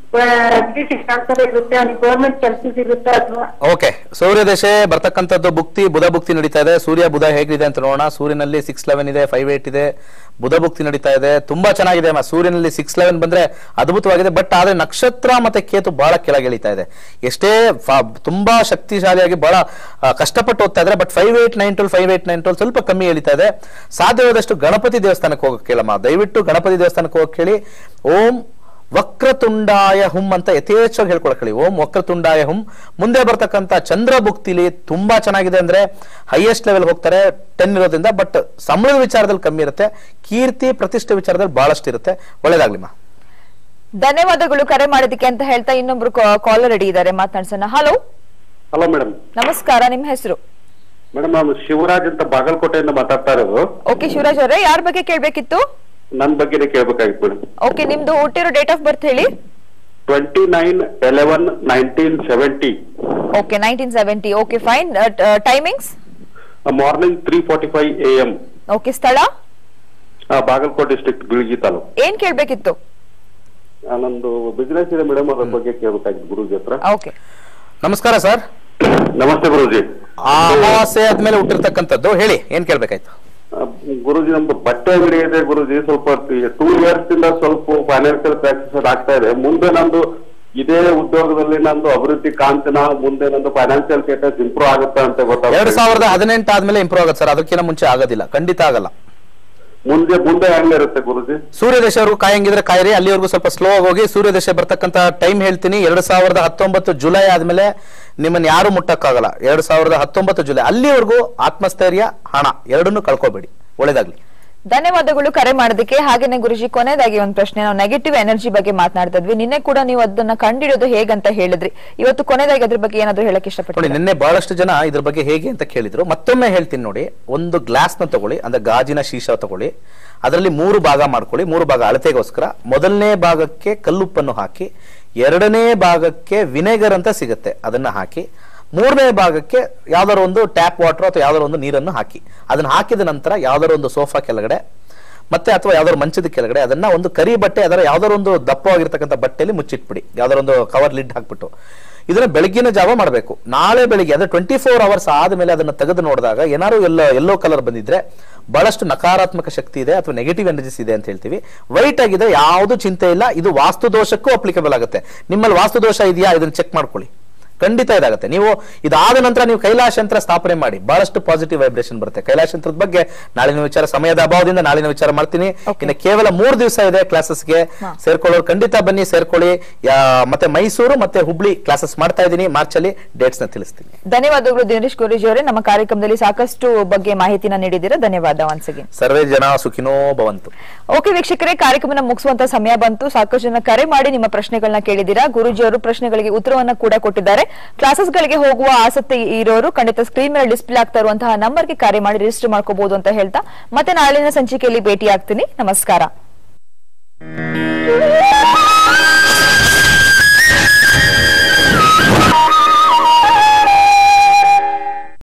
Speaker 9: ಟ್ರಾನ್ಸ್ಫರ್ ಇರುತ್ತೆ ಅವ್ನಿಗೆ ಗೌರ್ಮೆಂಟ್ ಕೆಲಸ ಸಿಗುತ್ತೆ ಅಥವಾ
Speaker 2: ಓಕೆ ಸೂರ್ಯ ದಶೆ ಬರ್ತಕ್ಕಂಥದ್ದು ಭುಕ್ತಿ ಬುಧ ಭುಕ್ತಿ ನಡೀತಾ ಇದೆ ಸೂರ್ಯ ಬುಧ ಹೇಗಿದೆ ಅಂತ ನೋಡೋಣ ಸೂರ್ಯನಲ್ಲಿ ಸಿಕ್ಸ್ ಲೆವೆನ್ ಇದೆ ಫೈವ್ ಏಟ್ ಇದೆ ಬುಧ ಭುಕ್ತಿ ನಡೀತಾ ಇದೆ ತುಂಬಾ ಚೆನ್ನಾಗಿದೆ ಅಮ್ಮ ಸೂರ್ಯನಲ್ಲಿ ಸಿಕ್ಸ್ ಲೆವೆನ್ ಬಂದ್ರೆ ಅದ್ಭುತವಾಗಿದೆ ಬಟ್ ಆದ್ರೆ ನಕ್ಷತ್ರ ಮತ್ತೆ ಕೇತು ಬಹಳ ಕೆಳಗಿಳಿತಾ ಇದೆ ಎಷ್ಟೇ ಫ- ತುಂಬಾ ಶಕ್ತಿಶಾಲಿಯಾಗಿ ಬಹಳ ಆ, ಕಷ್ಟಪಟ್ಟು ಓದ್ತಾ ಇದ್ರೆ but five eight nine twelve five eight nine twelve ಸ್ವಲ್ಪ ಕಮ್ಮಿ ಎಳಿತಾ ಇದೆ ಸಾಧ್ಯವಾದಷ್ಟು ಗಣಪತಿ ದೇವಸ್ಥಾನಕ್ಕೆ ಹೋಗಕ್ಕೆ ಕೇಳಮ್ಮ ದಯವಿಟ್ಟು ಗಣಪತಿ ದೇವಸ್ಥಾನಕ್ಕೆ ಹೋಗಕ್ಕೆ ಹೇಳಿ ಓಂ ವಕ್ರತುಂಡಾಯ ಹುಂ ಅಂತ ಯಥೇಚ್ಛವಾಗಿ ಹೇಳ್ಕೊಳಕ್ ಹೇಳಿ ಓಂ ವಕ್ರತುಂಡಾಯ ಹುಂ ಮುಂದೆ ಬರ್ತಕ್ಕಂಥ ಚಂದ್ರ ಭುಕ್ತಿಲಿ ತುಂಬಾ ಚೆನ್ನಾಗಿದೆ ಅಂದ್ರೆ ಹೈಯೆಸ್ಟ್ ಲೆವೆಲ್ ಹೋಗ್ತಾರೆ ಟೆನ್ ಇರೋದ್ರಿಂದ ಬಟ್ ಸಂಬಳದ ವಿಚಾರದಲ್ಲಿ ಕಮ್ಮಿ ಇರುತ್ತೆ ಕೀರ್ತಿ ಪ್ರತಿಷ್ಠೆ ವಿಚಾರದಲ್ಲಿ ಬಹಳಷ್ಟು ಇರುತ್ತೆ ಒಳ್ಳೇದಾಗ್ಲಿಮ್ಮ
Speaker 1: ಧನ್ಯವಾದಗಳು ಕರೆ ಮಾಡೋದಕ್ಕೆ ಅಂತ ಹೇಳ್ತಾ ಇನ್ನೊಬ್ರು ಕಾಲರ್ ರೆಡಿ ಇದ್ದಾರೆ ಮಾತನಾಡ್ಸೋಣ ಹಲೋ
Speaker 10: ಹಲೋ ಮೇಡಮ್
Speaker 1: ನಮಸ್ಕಾರ ನಿಮ್ ಹೆಸರು
Speaker 10: ಮೇಡಮ್ ನಾನು ಶಿವರಾಜ್ ಅಂತ ಬಾಗಲಕೋಟೆಯಿಂದ ಮಾತಾಡ್ತಾ ಇರೋದು
Speaker 1: ಓಕೆ ಶಿವರಾಜ್ ಅವರೇ ಯಾರ ಬಗ್ಗೆ ಕೇಳ್ಬೇಕಿತ್ತು
Speaker 10: ನನ್ನ ಬಗ್ಗೆನೇ ಕೇಳ್ಬೇಕಾಗಿತ್ತು ಮೇಡಮ್
Speaker 1: ಓಕೆ ನಿಮ್ದು ಹುಟ್ಟಿರೋ ಡೇಟ್ ಆಫ್ ಬರ್ತ್ ಹೇಳಿ
Speaker 10: twenty nine eleven nineteen seventy
Speaker 1: okay nineteen seventy okay fine timings
Speaker 10: morning three forty five A M
Speaker 1: okay ಸ್ಥಳ
Speaker 10: ಬಾಗಲಕೋಟೆ ಡಿಸ್ಟ್ರಿಕ್ಟ್ ಬೀಳ್ಗಿ ತಾಲೂಕು
Speaker 1: ಏನ್ ಕೇಳ್ಬೇಕಿತ್ತು
Speaker 10: ಆ, ನಂದು ಬಿಸ್ನೆಸ್ ಇದೆ ಮೇಡಮ್ ಅದ್ರ ಬಗ್ಗೆ ಕೇಳ್ಬೇಕಾಗಿತ್ತು ಗುರುಜಿ ಹತ್ರ
Speaker 1: ಓಕೆ
Speaker 2: ನಮಸ್ಕಾರ ಸರ್
Speaker 10: ನಮಸ್ತೆ ಗುರುಜಿ
Speaker 2: ಆ ಅಮಾವಾಸ್ಯೆ ಆದ್ಮೇಲೆ ಹುಟ್ಟಿರ್ತಕ್ಕಂಥದ್ದು ಹೇಳಿ ಏನ್ ಕೇಳ್ಬೇಕಾಯ್ತು
Speaker 10: ಆ, ಗುರುಜಿ ನಮ್ದು ಬಟ್ಟೆ ಅಂಗಡಿ ಇದೆ ಗುರುಜಿ ಸ್ವಲ್ಪ ಟೂ ಇಯರ್ಸ್ ಇಂದ ಸ್ವಲ್ಪ ಫೈನಾನ್ಷಿಯಲ್ ಕ್ರೈಸಿಸ್ ಆಗ್ತಾ ಇದೆ ಮುಂದೆ ನಂದು ಇದೇ ಉದ್ಯೋಗದಲ್ಲಿ ನಂದು ಅಭಿವೃದ್ಧಿ ಕಾಂತಿನ ಮುಂದೆ ನಂದು ಫೈನಾನ್ಷಿಯಲ್ ಸ್ಟೇಟಸ್ ಇಂಪ್ರೂವ್ ಆಗುತ್ತಾ ಅಂತ
Speaker 2: ಎರಡ್
Speaker 10: ಗೊತ್ತಾಗ
Speaker 2: ಸಾವಿರದ ಹದಿನೆಂಟು ಆದ್ಮೇಲೆ ಇಂಪ್ರೂವ್ ಆಗುತ್ತೆ ಸರ್ ಅದಕ್ಕಿಂತ ಮುಂಚೆ ಆಗೋದಿಲ್ಲ ಖಂಡಿತ ಆಗಲ್ಲ
Speaker 10: ಮುಂದೆ ಮುಂದೆ ಹೆಂಗಿರುತ್ತೆ ಗುರುಜಿ
Speaker 2: ಸೂರ್ಯ ದಶೆವರೆಗೂ ಕಾಯಂಗಿದ್ರೆ ಕಾಯಿರಿ ಅಲ್ಲಿವರೆಗೂ ಸ್ವಲ್ಪ ಸ್ಲೋ ಆಗಿ ಹೋಗಿ ಸೂರ್ಯ ದಶೆ ಬರ್ತಕ್ಕಂತ ಟೈಮ್ ಹೇಳ್ತೀನಿ ಎರಡ್ ಸಾವಿರದ ಹತ್ತೊಂಬತ್ತು ಜುಲೈ ಆದ್ಮೇಲೆ ನಿಮ್ಮನ್ನ ಯಾರು ಮುಟ್ಟಕ್ಕಾಗಲ್ಲ ಎರಡ್ ಸಾವಿರದ ಹತ್ತೊಂಬತ್ತು ಜುಲೈ ಅಲ್ಲಿವರೆಗೂ ಆತ್ಮಸ್ಥೈರ್ಯ ಹಣ ಎರಡನ್ನೂ ಕಳ್ಕೊಬೇಡಿ ಒಳ್ಳೇದಾಗ್ಲಿ
Speaker 1: ಧನ್ಯವಾದಗಳು ಕರೆ ಮಾಡೋದಕ್ಕೆ ಹಾಗೇನೆ ಗುರುಜಿ ಕೊನೆಯದಾಗಿ ಒಂದು ಪ್ರಶ್ನೆ ನಾವು ನೆಗೆಟಿವ್ ಎನರ್ಜಿ ಬಗ್ಗೆ ಮಾತನಾಡ್ತಾ ಇದ್ವಿ ನಿನ್ನೆ ಕೂಡ ನೀವು ಅದನ್ನ ಕಂಡಿಡಿಯೋದು ಹೇಗಂತ ಹೇಳಿದ್ರಿ ಇವತ್ತು ಕೊನೆಯದಾಗಿ ಅದ್ರ ಬಗ್ಗೆ ಏನಾದ್ರು ಹೇಳಕ್
Speaker 2: ನೋಡಿ
Speaker 1: ಇಷ್ಟಪಡ್ತೀನಿ
Speaker 2: ನಿನ್ನೆ ಬಹಳಷ್ಟು ಜನ ಇದ್ರ ಬಗ್ಗೆ ಹೇಗೆ ಅಂತ ಕೇಳಿದ್ರು ಮತ್ತೊಮ್ಮೆ ಹೇಳ್ತೀನಿ ನೋಡಿ ಒಂದು ಗ್ಲಾಸ್ ನ ತಗೊಳ್ಳಿ ಅಂದ್ರೆ ಗಾಜಿನ ಶೀಶ ತಗೊಳ್ಳಿ ಅದರಲ್ಲಿ ಮೂರು ಭಾಗ ಮಾಡ್ಕೊಳ್ಳಿ ಮೂರು ಭಾಗ ಅಳತೆಗೋಸ್ಕರ ಮೊದಲನೇ ಭಾಗಕ್ಕೆ ಕಲ್ಲುಪ್ಪನ್ನು ಹಾಕಿ ಎರಡನೇ ಭಾಗಕ್ಕೆ ವಿನೆಗರ್ ಅಂತ ಸಿಗುತ್ತೆ ಅದನ್ನ ಹಾಕಿ ಮೂರನೇ ಭಾಗಕ್ಕೆ ಯಾವ್ದಾದ್ರು ಒಂದು ಟ್ಯಾಪ್ ವಾಟರ್ ಅಥವಾ ಯಾವ್ದಾದ್ರು ಒಂದು ನೀರನ್ನು ಹಾಕಿ ಅದನ್ನ ಹಾಕಿದ ನಂತರ ಯಾವ್ದಾದ್ರು ಒಂದು ಸೋಫಾ ಕೆಳಗಡೆ ಮತ್ತೆ ಅಥವಾ ಯಾವ್ದಾದ್ರು ಮಂಚದ ಕೆಳಗಡೆ ಅದನ್ನ ಒಂದು ಕರಿ ಬಟ್ಟೆ ಅದರ ಯಾವ್ದಾದ್ರು ಒಂದು ದಪ್ಪವಾಗಿರ್ತಕ್ಕಂಥ ಬಟ್ಟೆಯಲ್ಲಿ ಮುಚ್ಚಿಟ್ಬಿಡಿ ಯಾವ್ದಾದ್ರು ಒಂದು ಕವರ್ ಲಿಡ್ ಹಾಕ್ಬಿಟ್ಟು ಇದನ್ನ ಬೆಳಗಿನ ಜಾವ ಮಾಡಬೇಕು ನಾಳೆ ಬೆಳಿಗ್ಗೆ ಅಂದ್ರೆ ಟ್ವೆಂಟಿ ಫೋರ್ ಅವರ್ಸ್ ಆದ್ಮೇಲೆ ಅದನ್ನ ತೆಗೆದು ನೋಡಿದಾಗ ಏನಾದ್ರು ಎಲ್ಲೋ ಎಲ್ಲೋ ಕಲರ್ ಬಂದಿದ್ರೆ ಬಹಳಷ್ಟು ನಕಾರಾತ್ಮಕ ಶಕ್ತಿ ಇದೆ ಅಥವಾ ನೆಗೆಟಿವ್ ಎನರ್ಜಿಸ್ ಇದೆ ಅಂತ ಹೇಳ್ತೀವಿ ವೈಟ್ ಆಗಿದೆ ಯಾವುದು ಚಿಂತೆ ಇಲ್ಲ ಇದು ವಾಸ್ತು ದೋಷಕ್ಕೂ ಅಪ್ಲಿಕಬಲ್ ಆಗುತ್ತೆ ನಿಮ್ಮಲ್ಲಿ ವಾಸ್ತು ದೋಷ ಇದೆಯಾ ಇದನ್ನ ಚೆಕ್ ಮಾಡ್ಕೊಳ್ಳಿ ಖಂಡಿತ ಇದಾಗುತ್ತೆ ನೀವು ಇದಾದ ನಂತರ ನೀವು ಕೈಲಾಶ ಯಂತ್ರ ಸ್ಥಾಪನೆ ಮಾಡಿ ಬಹಳಷ್ಟು ಪಾಸಿಟಿವ್ ವೈಬ್ರೇಷನ್ ಬರುತ್ತೆ ಕೈಲಾಶ ಯಂತ್ರದ ಬಗ್ಗೆ ನಾಳಿನ ವಿಚಾರ ಸಮಯದ ಅಭಾವದಿಂದ ನಾಳಿನ ವಿಚಾರ ಮಾಡ್ತೀನಿ ಇನ್ನು ಕೇವಲ ಮೂರು ದಿವಸ ಇದೆ ಕ್ಲಾಸಸ್ಗೆ ಸೇರ್ಕೊಳ್ಳೋರು ಖಂಡಿತ ಬನ್ನಿ ಸೇರ್ಕೊಳ್ಳಿ ಯಾ- ಮತ್ತೆ ಮೈಸೂರು ಮತ್ತೆ ಹುಬ್ಳಿ ಕ್ಲಾಸಸ್ ಮಾಡ್ತಾ ಇದ್ದೀನಿ ಮಾರ್ಚ್ ಅಲ್ಲಿ ಡೇಟ್ಸ್ ನ ತಿಳಿಸ್ತೀನಿ
Speaker 1: ಧನ್ಯವಾದಗಳು ದಿನೇಶ್ ಗುರುಜಿ ಅವರೇ ನಮ್ಮ ಕಾರ್ಯಕ್ರಮದಲ್ಲಿ ಸಾಕಷ್ಟು ಬಗ್ಗೆ ಮಾಹಿತಿನ ನೀಡಿದ್ದೀರಾ ಧನ್ಯವಾದ ಒನ್ಸ್ ಅಗೇನ್
Speaker 2: ಸರ್ವೇ ಜನ ಸುಖಿನೋ ಭವಂತು
Speaker 1: ಓಕೆ ವೀಕ್ಷಕರೇ ಕಾರ್ಯಕ್ರಮನ ಮುಗಿಸುವಂತ ಸಮಯ ಬಂತು ಸಾಕಷ್ಟು ಜನ ಕರೆ ಮಾಡಿ ನಿಮ್ಮ ಪ್ರಶ್ನೆಗಳನ್ನ ಕೇಳಿದ್ದೀರಾ ಗುರುಜಿ ಅವರು ಪ್ರಶ್ನೆಗಳಿಗೆ ಉತ್ತರವನ್ನ ಕೂಡ ಕೊಟ್ಟಿದ್ದಾರೆ ಕ್ಲಾಸಸ್ ಗಳಿಗೆ ಹೋಗುವ ಆಸಕ್ತಿ ಇರೋರು ಖಂಡಿತ ಸ್ಕ್ರೀನ್ ಮೇಲೆ ಡಿಸ್ಪ್ಲೇ ಆಗ್ತಾ ಇರುವಂತಹ ನಂಬರ್ಗೆ ಕರೆ ಮಾಡಿ ರಿಜಿಸ್ಟರ್ ಮಾಡ್ಕೋಬಹುದು ಅಂತ ಹೇಳ್ತಾ ಮತ್ತೆ ನಾಳಿನ ಸಂಚಿಕೆಯಲ್ಲಿ ಭೇಟಿ ಆಗ್ತೀನಿ ನಮಸ್ಕಾರ